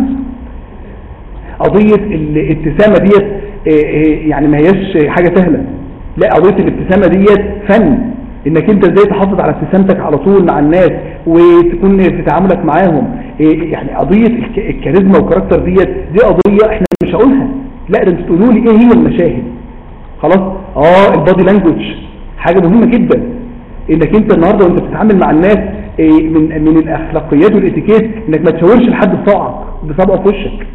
Speaker 1: قضيه الابتسامه ديت إيه إيه يعني ما هياش حاجه سهله لا قضيه الابتسامه ديت فن انك انت ازاي تحافظ على ابتسامتك على طول مع الناس وتكون في تعاملك معاهم إيه يعني قضيه الك- الكاريزما والكاركتر ديت دي قضيه احنا مش هقولها لا ده انتوا تقولوا لي ايه هي المشاهد خلاص اه البادي لانجوج حاجه مهمه جدا انك انت النهارده وانت بتتعامل مع الناس إيه من من الاخلاقيات والاتيكيت انك ما تشاورش لحد بصبعك بصبعه في وشك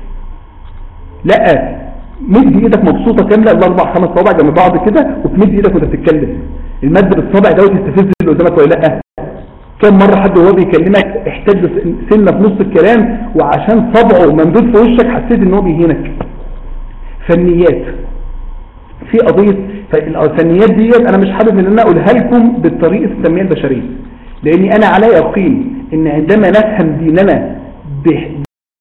Speaker 1: لا مد ايدك مبسوطه كامله الاربع خمس صوابع جنب بعض كده وتمد ايدك وانت بتتكلم المد بالصابع دوت يستفز اللي قدامك ولا لا كم مره حد وهو بيكلمك احتاج سنه في نص الكلام وعشان صبعه ممدود في وشك حسيت ان هو بيهينك فنيات في قضيه فالفنيات ديت انا مش حابب ان انا اقولها لكم بالطريقه التنميه البشريه لاني انا على يقين ان عندما نفهم ديننا به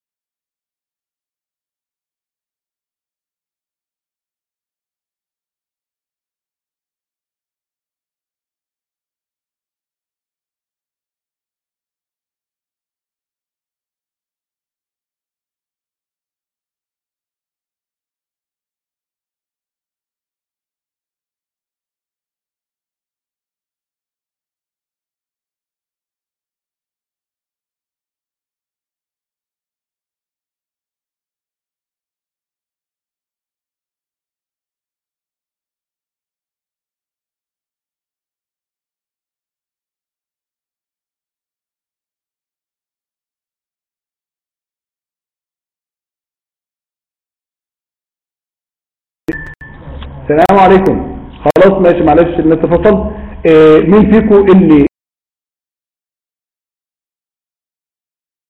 Speaker 1: السلام عليكم خلاص ماشي معلش النت فصل آه، مين فيكم اللي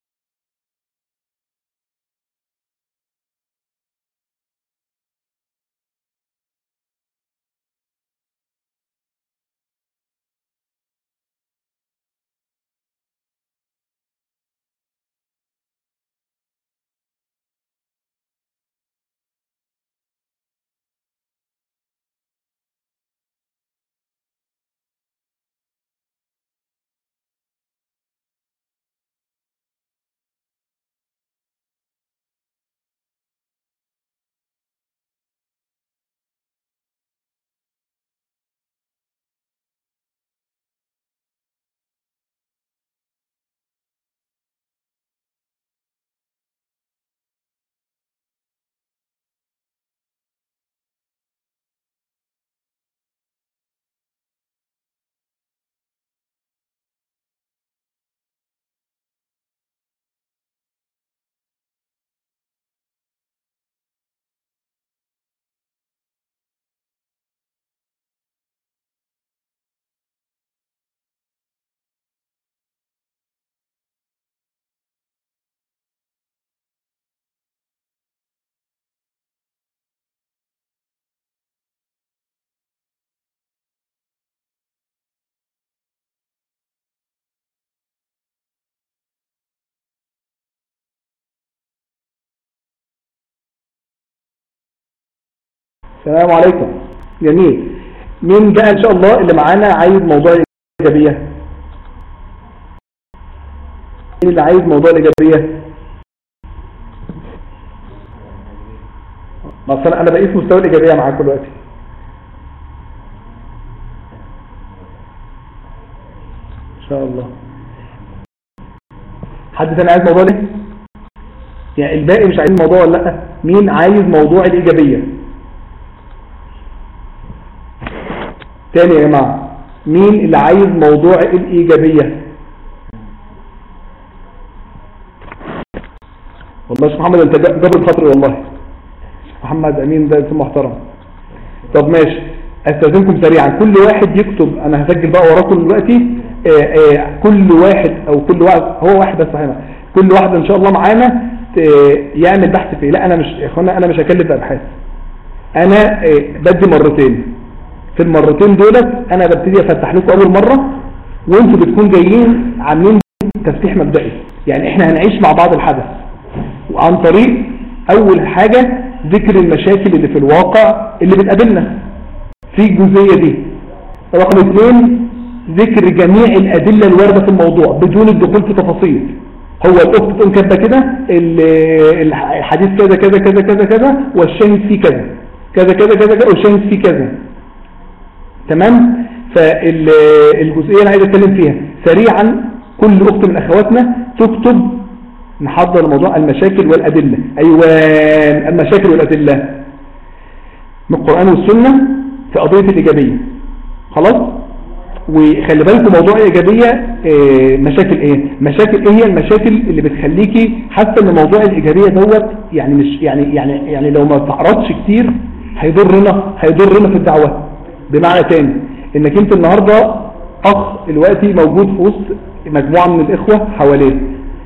Speaker 1: السلام عليكم جميل مين بقى ان شاء الله اللي معانا عايز موضوع الايجابيه مين اللي عايز موضوع الايجابيه مثلا انا بقيس مستوى الايجابيه معاكم دلوقتي ان شاء الله حد تاني عايز موضوع ده يعني الباقي مش عايز موضوع ولا لا مين عايز موضوع الايجابيه تاني يا جماعه مين اللي عايز موضوع الايجابيه والله يا محمد انت جبر خاطري والله محمد امين ده اسم محترم طب ماشي استاذنكم سريعا كل واحد يكتب انا هسجل بقى وراكم دلوقتي آه، آه، كل واحد او كل واحد هو واحد بس هنا كل واحد ان شاء الله معانا يعمل بحث فيه لا انا مش يا اخوانا انا مش هكلف بابحاث انا آه، بدي مرتين في المرتين دولت انا ببتدي افتح لكم اول مره وانتوا بتكون جايين عاملين تفتيح مبدئي يعني احنا هنعيش مع بعض الحدث وعن طريق اول حاجة ذكر المشاكل اللي في الواقع اللي بتقابلنا في الجزئية دي رقم اثنين ذكر جميع الأدلة الواردة في الموضوع بدون الدخول في تفاصيل هو الأخت تقوم كاتبه كده الحديث كذا كذا كذا كذا كذا والشاهد فيه كذا كذا كذا كذا كذا والشاهد فيه كذا تمام فالجزئية اللي عايز اتكلم فيها سريعا كل أخت من أخواتنا تكتب نحضر موضوع المشاكل والأدلة أيوان المشاكل والأدلة من القرآن والسنة في قضية الإيجابية خلاص وخلي بالكم موضوع الإيجابية آه، مشاكل ايه مشاكل ايه هي المشاكل اللي بتخليكي حاسه ان موضوع الإيجابية دوت يعني مش يعني يعني يعني لو ما تعرضش كتير هيضرنا هيضرنا في الدعوة بمعنى تاني انك انت النهاردة اخ دلوقتي موجود في وسط مجموعة من الاخوة حواليه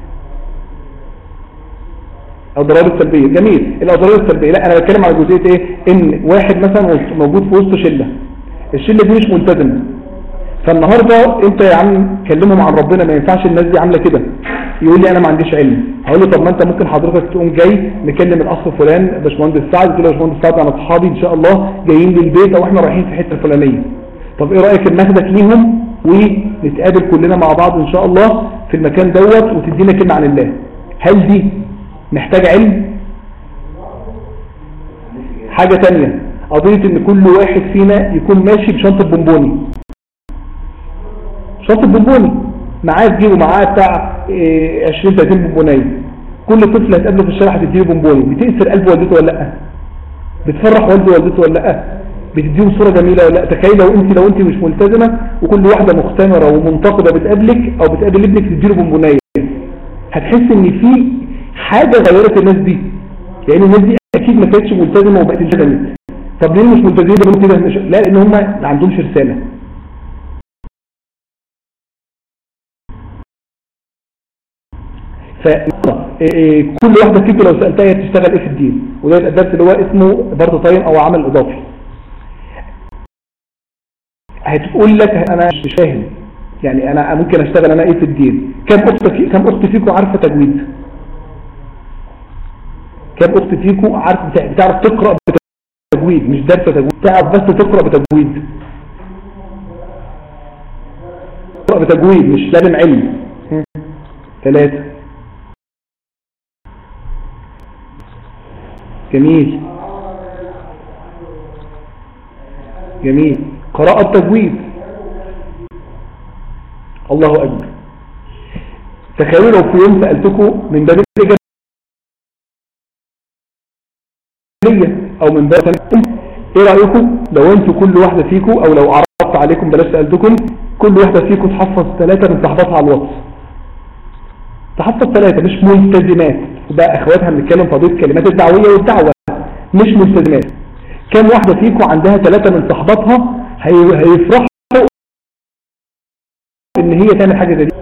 Speaker 1: الاضرار السلبيه جميل الاضرار السلبيه لا انا بتكلم على جزئيه ايه ان واحد مثلا موجود في وسط شله الشله دي مش ملتزمه فالنهارده انت يا عم كلمهم عن ربنا ما ينفعش الناس دي عامله كده يقول لي انا ما عنديش علم هقول له طب ما انت ممكن حضرتك تقوم جاي نكلم الاخ فلان باشمهندس سعد تقول له يا باشمهندس سعد انا اصحابي ان شاء الله جايين للبيت او احنا رايحين في حته الفلانيه طب ايه رايك ان ناخدك ليهم ونتقابل كلنا مع بعض ان شاء الله في المكان دوت وتدينا كلمه عن الله هل دي محتاج علم حاجة تانية قضية ان كل واحد فينا يكون ماشي بشنطة بونبوني شنطة بونبوني معاه في جيبه معاه بتاع 20 إيه، 30 بونبونية كل طفل هتقابله في الشارع هتديله بونبوني بتأثر قلب والدته ولا لا بتفرح والده والدته ولا لا بتديهم صورة جميلة ولا لا تخيل لو انت لو انت مش ملتزمة وكل واحدة مختمرة ومنتقدة بتقابلك او بتقابل ابنك تديله بونبونية هتحس ان في حاجة غيرت الناس دي لان الناس دي اكيد ما كانتش ملتزمة وبقت انشغلت طب ليه مش ملتزمين بنقول كده لا لان هم ما عندهمش رسالة فكل واحدة فيكم لو سألتها هي بتشتغل ايه في الدين وده الدرس اللي هو اسمه برضه طايم او عمل اضافي هتقول لك انا مش فاهم يعني انا ممكن اشتغل انا ايه في الدين كم اخت في كم اخت فيكم عارفه تجويد كم اخت فيكم عارف بتعرف تقرا بتجويد مش درس تجويد تعرف بس تقرا بتجويد تقرا بتجويد مش لازم علم ثلاثة جميل جميل قراءة تجويد الله أكبر تخيلوا لو في يوم سألتكم من باب الإجابة او من باب ايه رأيكم لو انتوا كل واحدة فيكم او لو عرضت عليكم بلاش سألتكم كل واحدة فيكم تحفظ ثلاثة من تحفظها على الواتس تحفظ ثلاثة مش ملتزمات وبقى اخواتها بنتكلم في قضيه كلمات الدعوية والدعوة مش ملتزمات كم واحدة فيكم عندها ثلاثة من صحباتها هيفرحوا ان هي تعمل حاجة زي دي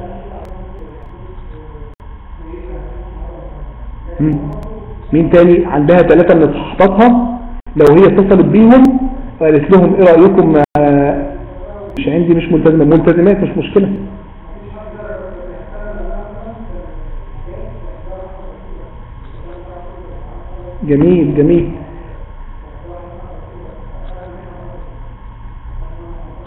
Speaker 1: مين تاني عندها ثلاثة من صحباتها لو هي اتصلت بيهم وقالت لهم ايه رأيكم آه، مش عندي مش ملتزمة ملتزمات مش مشكلة جميل جميل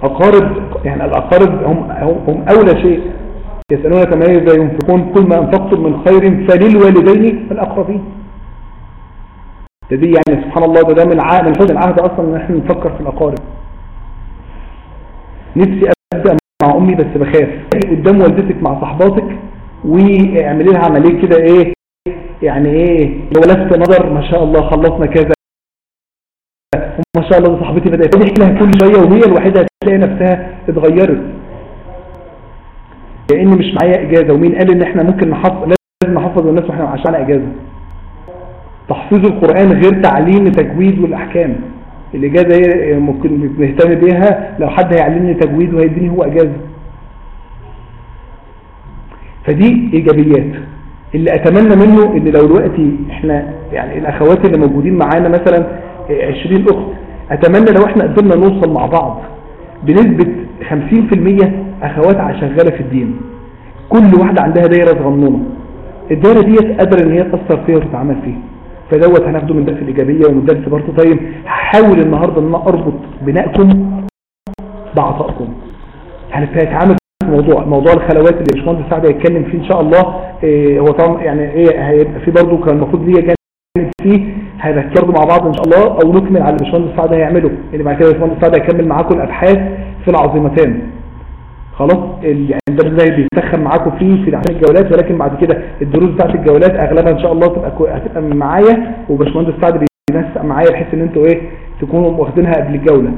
Speaker 1: أقارب يعني الأقارب هم, هم أولى شيء يسألونك ماذا ينفقون كل ما أنفقتم من خير فللوالدين والأقربين ده دي يعني سبحان الله ده, ده من عهد من حسن العهد أصلا إن احنا نفكر في الأقارب نفسي أبدأ مع أمي بس بخاف قدام والدتك مع صحباتك واعملي لها عملية كده إيه يعني إيه لو لفت نظر ما شاء الله خلصنا كذا وما شاء الله صاحبتي بدأت تحكي لها كل شوية وهي الوحيدة تلاقي نفسها اتغيرت لان مش معايا اجازة ومين قال ان احنا ممكن نحفظ لازم نحفظ الناس واحنا عشان اجازة تحفيظ القرآن غير تعليم تجويد والاحكام الاجازة هي ممكن نهتم بيها لو حد هيعلمني تجويد وهيديني هو اجازة فدي ايجابيات اللي اتمنى منه ان لو دلوقتي احنا يعني الاخوات اللي موجودين معانا مثلا 20 اخت اتمنى لو احنا قدرنا نوصل مع بعض بنسبة 50% اخوات شغالة في الدين كل واحدة عندها دايرة صغنونة الدايرة ديت قادرة ان هي تأثر فيها وتتعامل فيها فدوت هناخده من درس الإيجابية ومن درس برضه طيب هحاول النهاردة ان انا اربط بنائكم بعطائكم هنتعامل في موضوع موضوع الخلوات اللي باشمهندس سعد هيتكلم فيه ان شاء الله إيه هو طبعا يعني ايه هيبقى في برضه كان المفروض ليا جانب فيه هنذكر مع بعض ان شاء الله او نكمل على اللي باشمهندس سعد هيعمله اللي بعد كده باشمهندس سعد هيكمل معاكم الابحاث في العظيمتان خلاص يعني الدرس ده بيسخن معاكم فيه في عشان الجولات ولكن بعد كده الدروس بتاعت الجولات اغلبها ان شاء الله تبقى هتبقى معايا وباشمهندس سعد بينسق معايا بحيث ان انتوا ايه تكونوا واخدينها قبل الجوله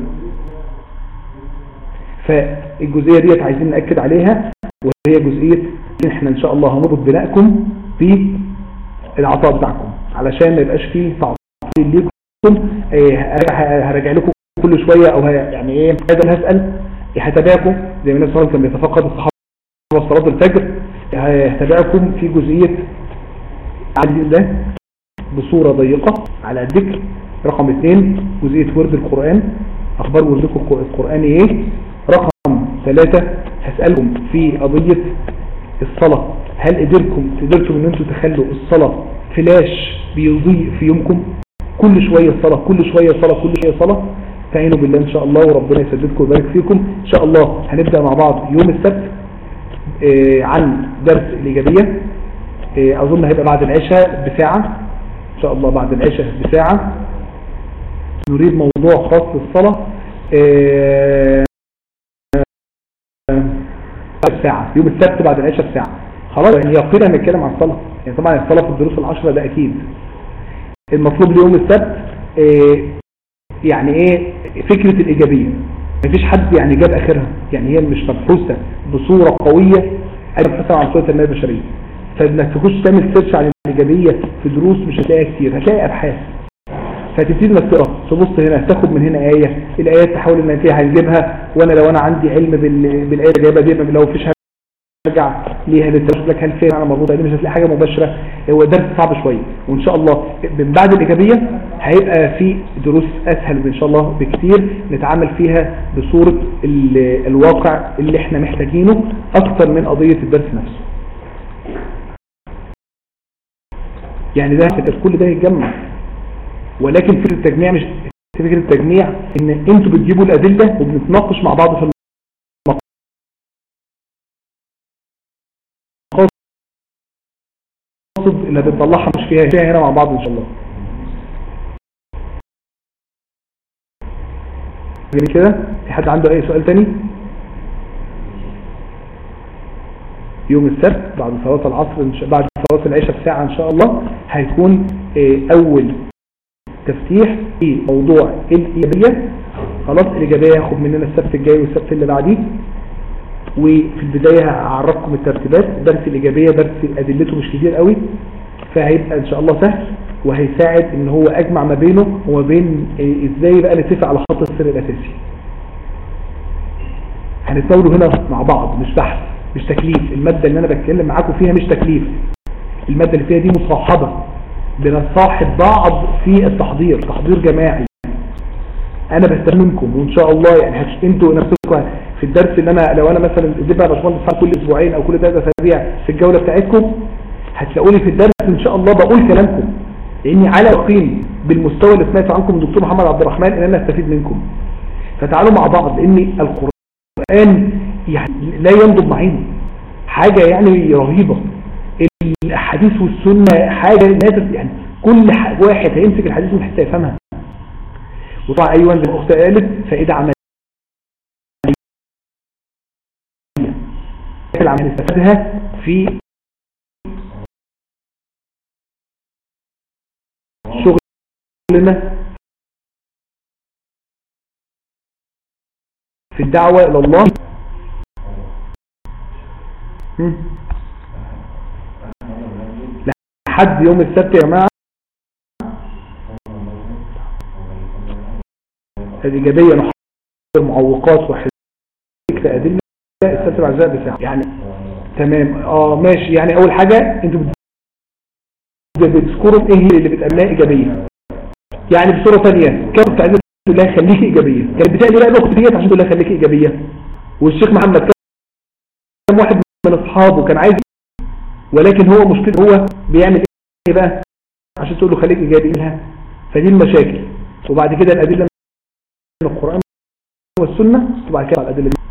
Speaker 1: فالجزئيه ديت عايزين ناكد عليها وهي جزئيه ان احنا ان شاء الله هنربط بنائكم بالعطاء بتاعكم علشان ما يبقاش فيه تعطيل ليكم هراجع لكم كل شويه او يعني ايه هذا هسال هتابعكم زي ما النبي صلى الله عليه وسلم بيتفقد الصحابه صلاه الفجر هتابعكم في جزئيه عدل الله بصوره ضيقه على الذكر رقم اثنين جزئيه ورد القران اخبار وردكم القراني ايه رقم ثلاثة هسألكم في قضية الصلاة هل قدركم قدرتم ان انتم تخلوا الصلاة فلاش بيضيء في يومكم كل شوية صلاة كل شوية صلاة كل شوية صلاة تعينوا بالله ان شاء الله وربنا يسددكم ويبارك فيكم ان شاء الله هنبدأ مع بعض يوم السبت آه عن درس الإيجابية آه أظن هيبقى بعد العشاء بساعة إن شاء الله بعد العشاء بساعة نريد موضوع خاص بالصلاة آه ساعة يوم السبت بعد العشاء بساعة خلاص يعني يقينا نتكلم عن الصلاة يعني طبعا الصلاة في الدروس العشرة ده أكيد المطلوب ليوم السبت إيه يعني ايه فكرة الإيجابية مفيش حد يعني جاب آخرها يعني هي مش مبحوثة بصورة قوية مبحوثة عن صورة النية البشرية فانك تخش تعمل سيرش عن الإيجابية في دروس مش هتلاقيها كتير هتلاقي أبحاث فتبتدي انك تقرا تبص هنا تاخد من هنا آية الآيات تحاول ان انت هنجيبها وانا لو انا عندي علم بالآية اللي جايبها دي لو فيش ارجع ليها للتوصل لك هل فين انا مربوطه دي مش هتلاقي حاجه مباشره هو درس صعب شويه وان شاء الله من بعد الايجابيه هيبقى في دروس اسهل ان شاء الله بكتير نتعامل فيها بصوره الواقع اللي احنا محتاجينه اكتر من قضيه الدرس نفسه يعني ده كل ده يتجمع ولكن فكره التجميع مش فكره التجميع ان انتوا بتجيبوا الادله وبنتناقش مع بعض في المقاصد اللي هتطلعها مش فيها فيها هنا مع بعض ان شاء الله جميل كده في حد عنده اي سؤال تاني يوم السبت بعد صلاة العصر بعد صلاة العشاء بساعة ان شاء الله هيكون اول تفتيح في موضوع الإيجابية خلاص الإيجابية هاخد مننا السبت الجاي والسبت اللي بعديه وفي البداية هعرفكم الترتيبات درس الإيجابية درس أدلته مش كتير قوي فهيبقى إن شاء الله سهل وهيساعد إن هو أجمع ما بينه وما بين إزاي بقى نتفق على خط السر الأساسي هنتناوله هنا مع بعض مش بحث مش تكليف المادة اللي أنا بتكلم معاكم فيها مش تكليف المادة اللي فيها دي مصاحبة بنصاحب بعض في التحضير تحضير جماعي انا بستمنكم وان شاء الله يعني انتوا نفسكم في الدرس اللي انا لو انا مثلا اديتها باشمهندس كل اسبوعين او كل ثلاث اسابيع في الجوله بتاعتكم هتلاقوني في الدرس ان شاء الله بقول كلامكم لاني على يقين بالمستوى اللي سمعته عنكم الدكتور محمد عبد الرحمن ان انا استفيد منكم فتعالوا مع بعض لان القران القرآن يعني لا ينضب معين حاجة يعني رهيبة الأحاديث والسنة حاجة نادر يعني كل واحد هيمسك الحديث من حتى يفهمها وطبعا أيوة زي ما أختي قالت فائدة عملية العمل استفادها في شغلنا في الدعوة إلى الله لحد يوم السبت يا جماعة الإيجابية نحضر المعوقات وحزيك أدلة السبت العزاء بساعة يعني تمام اه ماشي يعني أول حاجة انتوا بتذكروا ايه اللي بتقابلها إيجابية يعني بصورة ثانية كم تعزل الله يخليك إيجابية كانت بتقلي بقى الأخت ديت عشان الله يخليك إيجابية والشيخ محمد كم واحد من أصحابه كان عايز ولكن هو مشكلة هو بيعمل ايه بقى عشان تقول له خليك إيجابي لها فدي المشاكل وبعد كده الأدلة من القرآن والسنة وبعد كده الأدلة دي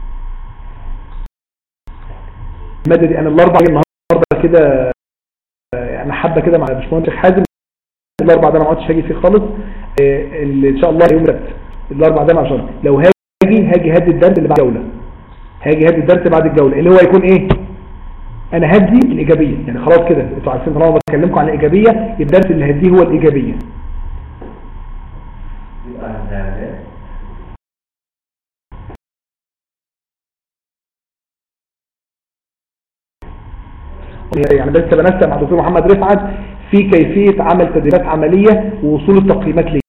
Speaker 1: المادة دي أنا الأربع النهاردة كده يعني حابة كده مع الباشمهندس حازم الأربع ده ما عدتش هاجي فيه خالص ان شاء الله يوم السبت الاربع ده مع شهر لو هاجي هاجي هدي الدرس اللي بعد الجوله هاجي هدي الدرس بعد الجوله اللي هو يكون ايه انا هدي الايجابيه يعني خلاص كده انتوا عارفين طالما بكلمكم عن الايجابيه الدرس اللي هديه هو الايجابيه يعني بس بنسى مع دكتور محمد رفعت في كيفية عمل تدريبات عملية ووصول التقييمات ليه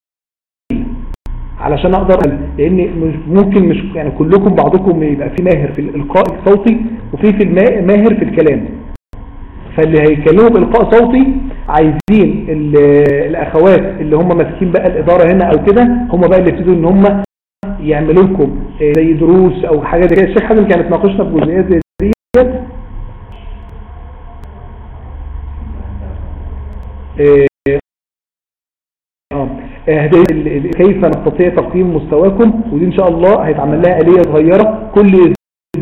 Speaker 1: علشان اقدر لان ممكن مش يعني كلكم بعضكم يبقى في ماهر في الالقاء الصوتي وفي في ماهر في الكلام فاللي هيكلموا بالقاء صوتي عايزين الاخوات اللي هم ماسكين بقى الاداره هنا او كده هم بقى اللي يبتدوا ان هم يعملوا لكم زي دروس او حاجه زي كده الشيخ حازم كانت ناقشنا في جزئيات زي ديت كيف نستطيع تقييم مستواكم ودي ان شاء الله هيتعمل لها آلية صغيرة كل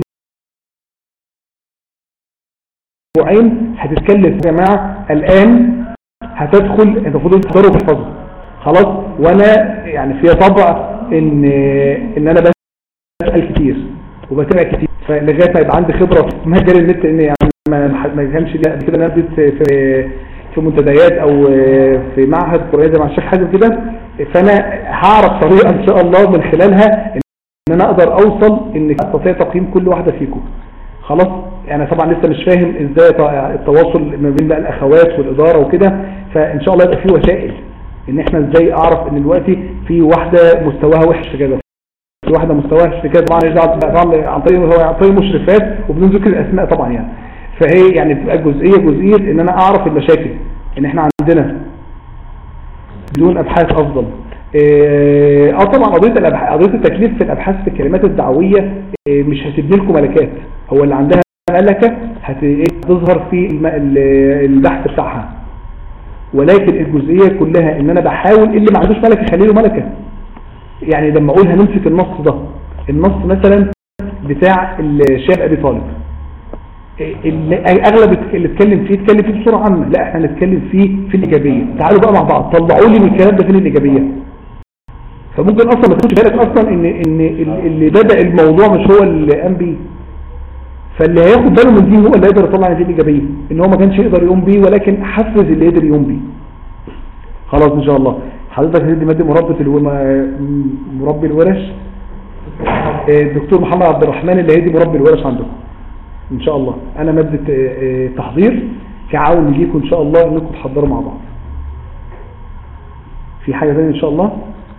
Speaker 1: اسبوعين هتتكلف يا جماعة الآن هتدخل انت المفروض تقدروا تحفظوا خلاص وانا يعني فيها طبع ان ان انا بسأل كتير وبتابع كتير فلغايه ما يبقى عندي خبرة في مجال النت ان يعني ما كانش كده انا في في منتديات او في معهد قرية مع الشيخ حازم كده فانا هعرف طريقة ان شاء الله من خلالها ان انا اقدر اوصل ان استطيع تقييم كل واحدة فيكم خلاص انا طبعا لسه مش فاهم ازاي التواصل ما بين بقى الاخوات والادارة وكده فان شاء الله يبقى في وسائل ان احنا ازاي اعرف ان دلوقتي في واحدة مستواها وحش كده في واحدة مستواها وحش كده طبعا طبعا عن طريق هو عن طريق مشرفات وبدون ذكر الاسماء طبعا يعني فهي يعني بتبقى جزئية جزئية ان انا اعرف المشاكل ان احنا عندنا بدون ابحاث افضل اه طبعا قضيه قضيه التكليف في الابحاث في الكلمات الدعويه اه مش هتبني لكم ملكات هو اللي عندها ملكه هتظهر في البحث بتاعها ولكن الجزئيه كلها ان انا بحاول اللي ما عندوش ملكه خليه له ملكه يعني لما اقول هنمسك النص ده النص مثلا بتاع الشاب ابي طالب اللي اغلب اللي اتكلم فيه اتكلم فيه بصوره عامه لا احنا نتكلم فيه في الايجابيه تعالوا بقى مع بعض طلعوا لي من الكلام ده فين الايجابيه فممكن اصلا ما تاخدش بالك اصلا ان ان اللي بدا الموضوع مش هو اللي قام بيه فاللي هياخد باله من دي هو اللي يقدر يطلع دي الايجابيه ان هو ما كانش يقدر يقوم بيه ولكن حفز اللي يقدر يقوم بيه خلاص ان شاء الله حضرتك هتدي ماده مربط مربي الورش الدكتور محمد عبد الرحمن اللي هيدي مربي الورش عندكم ان شاء الله انا مادة تحضير كعون ليكم ان شاء الله انكم تحضروا مع بعض في حاجة ثانيه ان شاء الله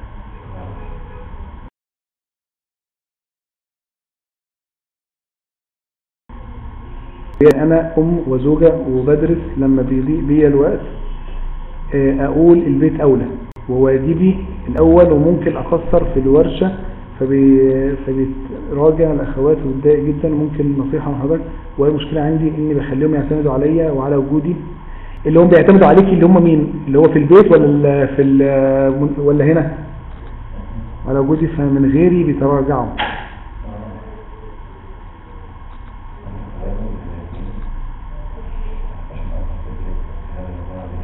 Speaker 1: انا ام وزوجة وبدرس لما بيضيق بيا الوقت اقول البيت اولى وواجبي الاول وممكن اقصر في الورشة فبي... فبيراجع الاخوات ومتضايق جدا ممكن نصيحة من حضرتك وهي مشكلة عندي اني بخليهم يعتمدوا عليا وعلى وجودي اللي هم بيعتمدوا عليك اللي هم مين اللي هو في البيت ولا في ال... ولا هنا على وجودي فمن غيري بيتراجعوا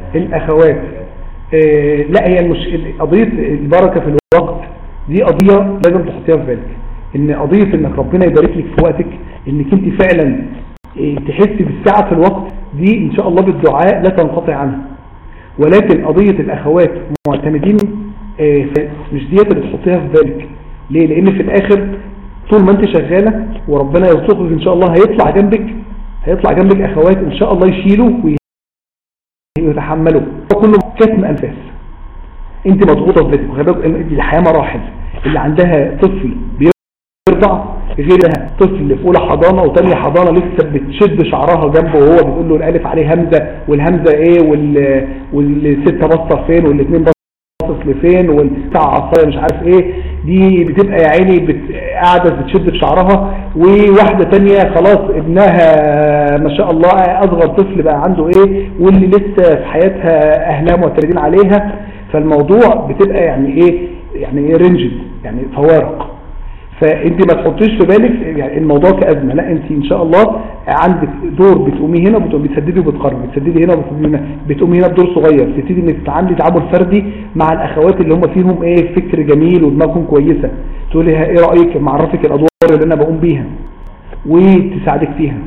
Speaker 2: الاخوات آه لا هي المش... قضية البركة في الوقت دي قضية لازم تحطيها في بالك ان قضية انك ربنا يبارك لك في وقتك انك انت فعلا آه تحسي بالسعة في الوقت دي ان شاء الله بالدعاء لا تنقطع عنها ولكن قضية الاخوات معتمدين آه مش ديت اللي تحطيها في بالك ليه لان في الاخر طول ما انت شغالة وربنا يرزقك ان شاء الله هيطلع جنبك هيطلع جنبك اخوات ان شاء الله يشيلوا ويتحملوا كله كتم انفاس انت مضغوطه في بيتك الحياه مراحل اللي عندها طفل بيرضع غيرها طفل في اولى حضانه وثانيه حضانه لسه بتشد شعرها جنبه وهو بيقول له الالف عليه همزه والهمزه ايه وال والسته باصه فين والاثنين باصص لفين والساعه عصايه مش عارف ايه دي بتبقى يا عيني بت... قاعده بتشد في شعرها وواحده تانية خلاص ابنها ما شاء الله اصغر طفل بقى عنده ايه واللي لسه في حياتها اهلها معترضين عليها فالموضوع بتبقى يعني ايه يعني ايه رينجد يعني فوارق فانت ما تحطيش في بالك يعني الموضوع كأزمة لا انت ان شاء الله عندك دور بتقومي هنا بتسددي وبتقربي بتسددي هنا وبتسددي هنا بتقومي هنا بدور صغير تبتدي انك تتعاملي تعامل فردي مع الاخوات اللي هم فيهم ايه فكر جميل ودماغهم كويسة تقولي ايه رأيك معرفك الادوار اللي انا بقوم بيها وتساعدك فيها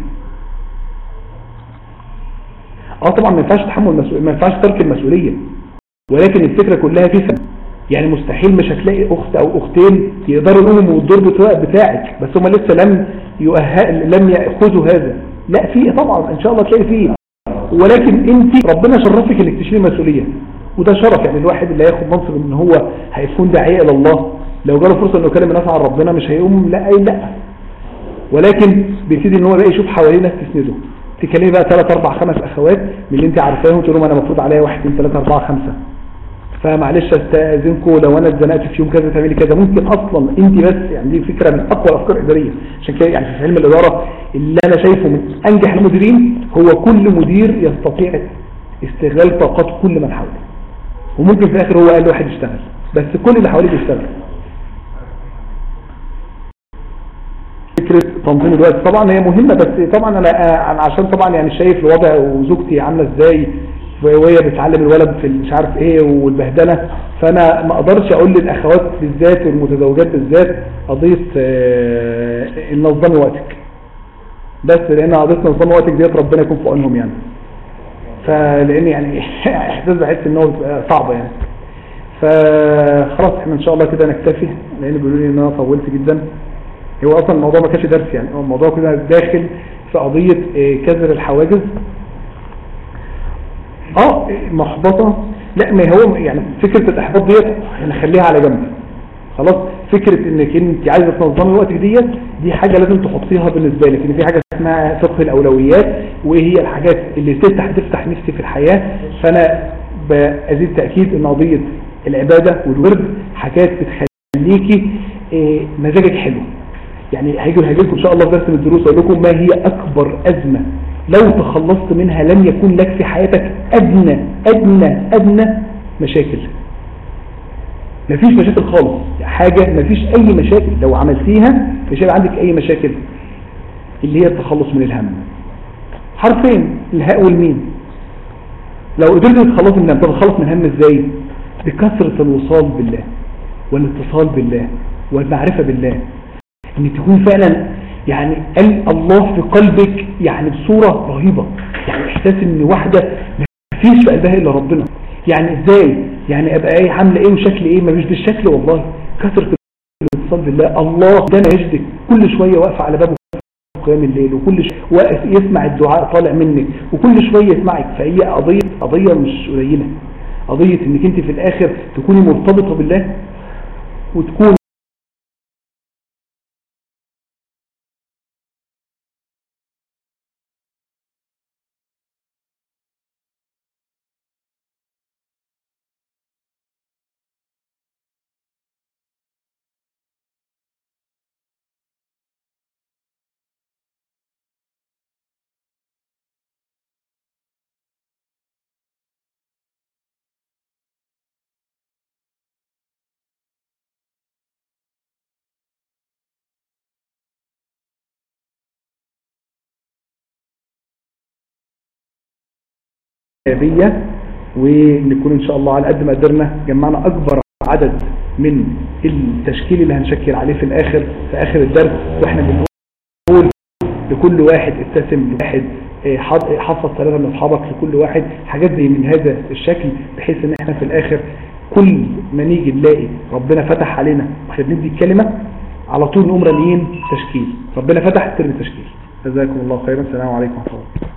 Speaker 2: اه طبعا ما ينفعش تحمل مسؤولية ما ينفعش ترك المسؤولية ولكن الفكرة كلها في سنة يعني مستحيل مش هتلاقي اخت او اختين يقدروا يقوموا بالدور بتاعك بس هم لسه لم يؤهل لم ياخذوا هذا لا في طبعا ان شاء الله تلاقي فيه ولكن انت ربنا شرفك انك تشيلي مسؤوليه وده شرف يعني الواحد اللي هياخد منصب ان هو هيكون داعيه الى الله لو جاله فرصه انه يكلم الناس عن ربنا مش هيقوم لا اي لا ولكن بيبتدي ان هو بقى يشوف حواليه ناس تسنده تكلمي بقى 3 4 5 اخوات من اللي انت عارفاهم تقول لهم انا المفروض عليا 1 2 3 4 5 فمعلش استاذنكم لو انا اتزنقت في يوم كذا تعملي كذا ممكن اصلا انت بس يعني دي فكره من اقوى الافكار الاداريه عشان كده يعني في علم الاداره اللي انا شايفه من انجح المديرين هو كل مدير يستطيع استغلال طاقات كل من حوله وممكن في الاخر هو قال واحد يشتغل بس كل اللي حواليه بيشتغل فكره تنظيم الوقت طبعا هي مهمه بس طبعا انا انا عشان طبعا يعني شايف الوضع وزوجتي عامله ازاي وهي بتعلم الولد في مش عارف ايه والبهدله فانا ما اقدرش اقول للاخوات بالذات والمتزوجات بالذات قضيه نظمي وقتك بس لان قضيه نظمي وقتك ديت ربنا يكون في عونهم يعني فلان يعني احساس بحس ان هو صعب يعني فخلاص احنا ان شاء الله كده نكتفي لان بيقولوا لي ان انا طولت جدا هو اصلا الموضوع ما كانش درس يعني هو الموضوع كده داخل في قضيه كسر الحواجز اه محبطة لا ما هو يعني فكرة الاحباط ديت نخليها على جنب خلاص فكرة انك انت عايزة تنظمي وقتك ديت دي حاجة لازم تحطيها بالنسبة لك ان في حاجة اسمها فقه الاولويات وايه هي الحاجات اللي تفتح تفتح نفسي في الحياة فانا بأزيد تأكيد ان قضية العبادة والورد حاجات بتخليكي إيه مزاجك حلو يعني هيجي لكم ان شاء الله في درس من الدروس اقول لكم ما هي اكبر ازمة لو تخلصت منها لن يكون لك في حياتك أدنى أدنى أدنى مشاكل مفيش مشاكل خالص حاجة مفيش أي مشاكل لو عملتيها مش هيبقى عندك أي مشاكل اللي هي التخلص من الهم حرفين الهاء والميم لو قدرت تتخلص من الهم تتخلص من الهم ازاي بكثرة الوصال بالله والاتصال بالله والمعرفة بالله ان تكون فعلا يعني قال الله في قلبك يعني بصورة رهيبة يعني احساس ان واحدة مفيش في قلبها الا ربنا يعني ازاي يعني ابقى ايه عامله ايه وشكل ايه ما مش بالشكل والله كثرة الاتصال بالله الله ده انا يجدك كل شوية واقفة على بابه قيام الليل وكل شوية واقف يسمع الدعاء طالع منك وكل شوية يسمعك فهي قضية قضية مش قليلة قضية انك انت في الاخر تكوني مرتبطة بالله وتكون الإيجابية ونكون ان شاء الله على قد ما قدرنا جمعنا اكبر عدد من التشكيل اللي هنشكل عليه في الاخر في اخر الدرس واحنا بنقول لكل واحد ابتسم لواحد إيه، حط- حفظ ثلاثة من اصحابك لكل واحد حاجات زي من هذا الشكل بحيث ان احنا في الاخر كل ما نيجي نلاقي ربنا فتح علينا واحنا بندي الكلمة على طول نقوم راميين تشكيل ربنا فتح ترمي تشكيل جزاكم الله خيرا السلام عليكم ورحمة الله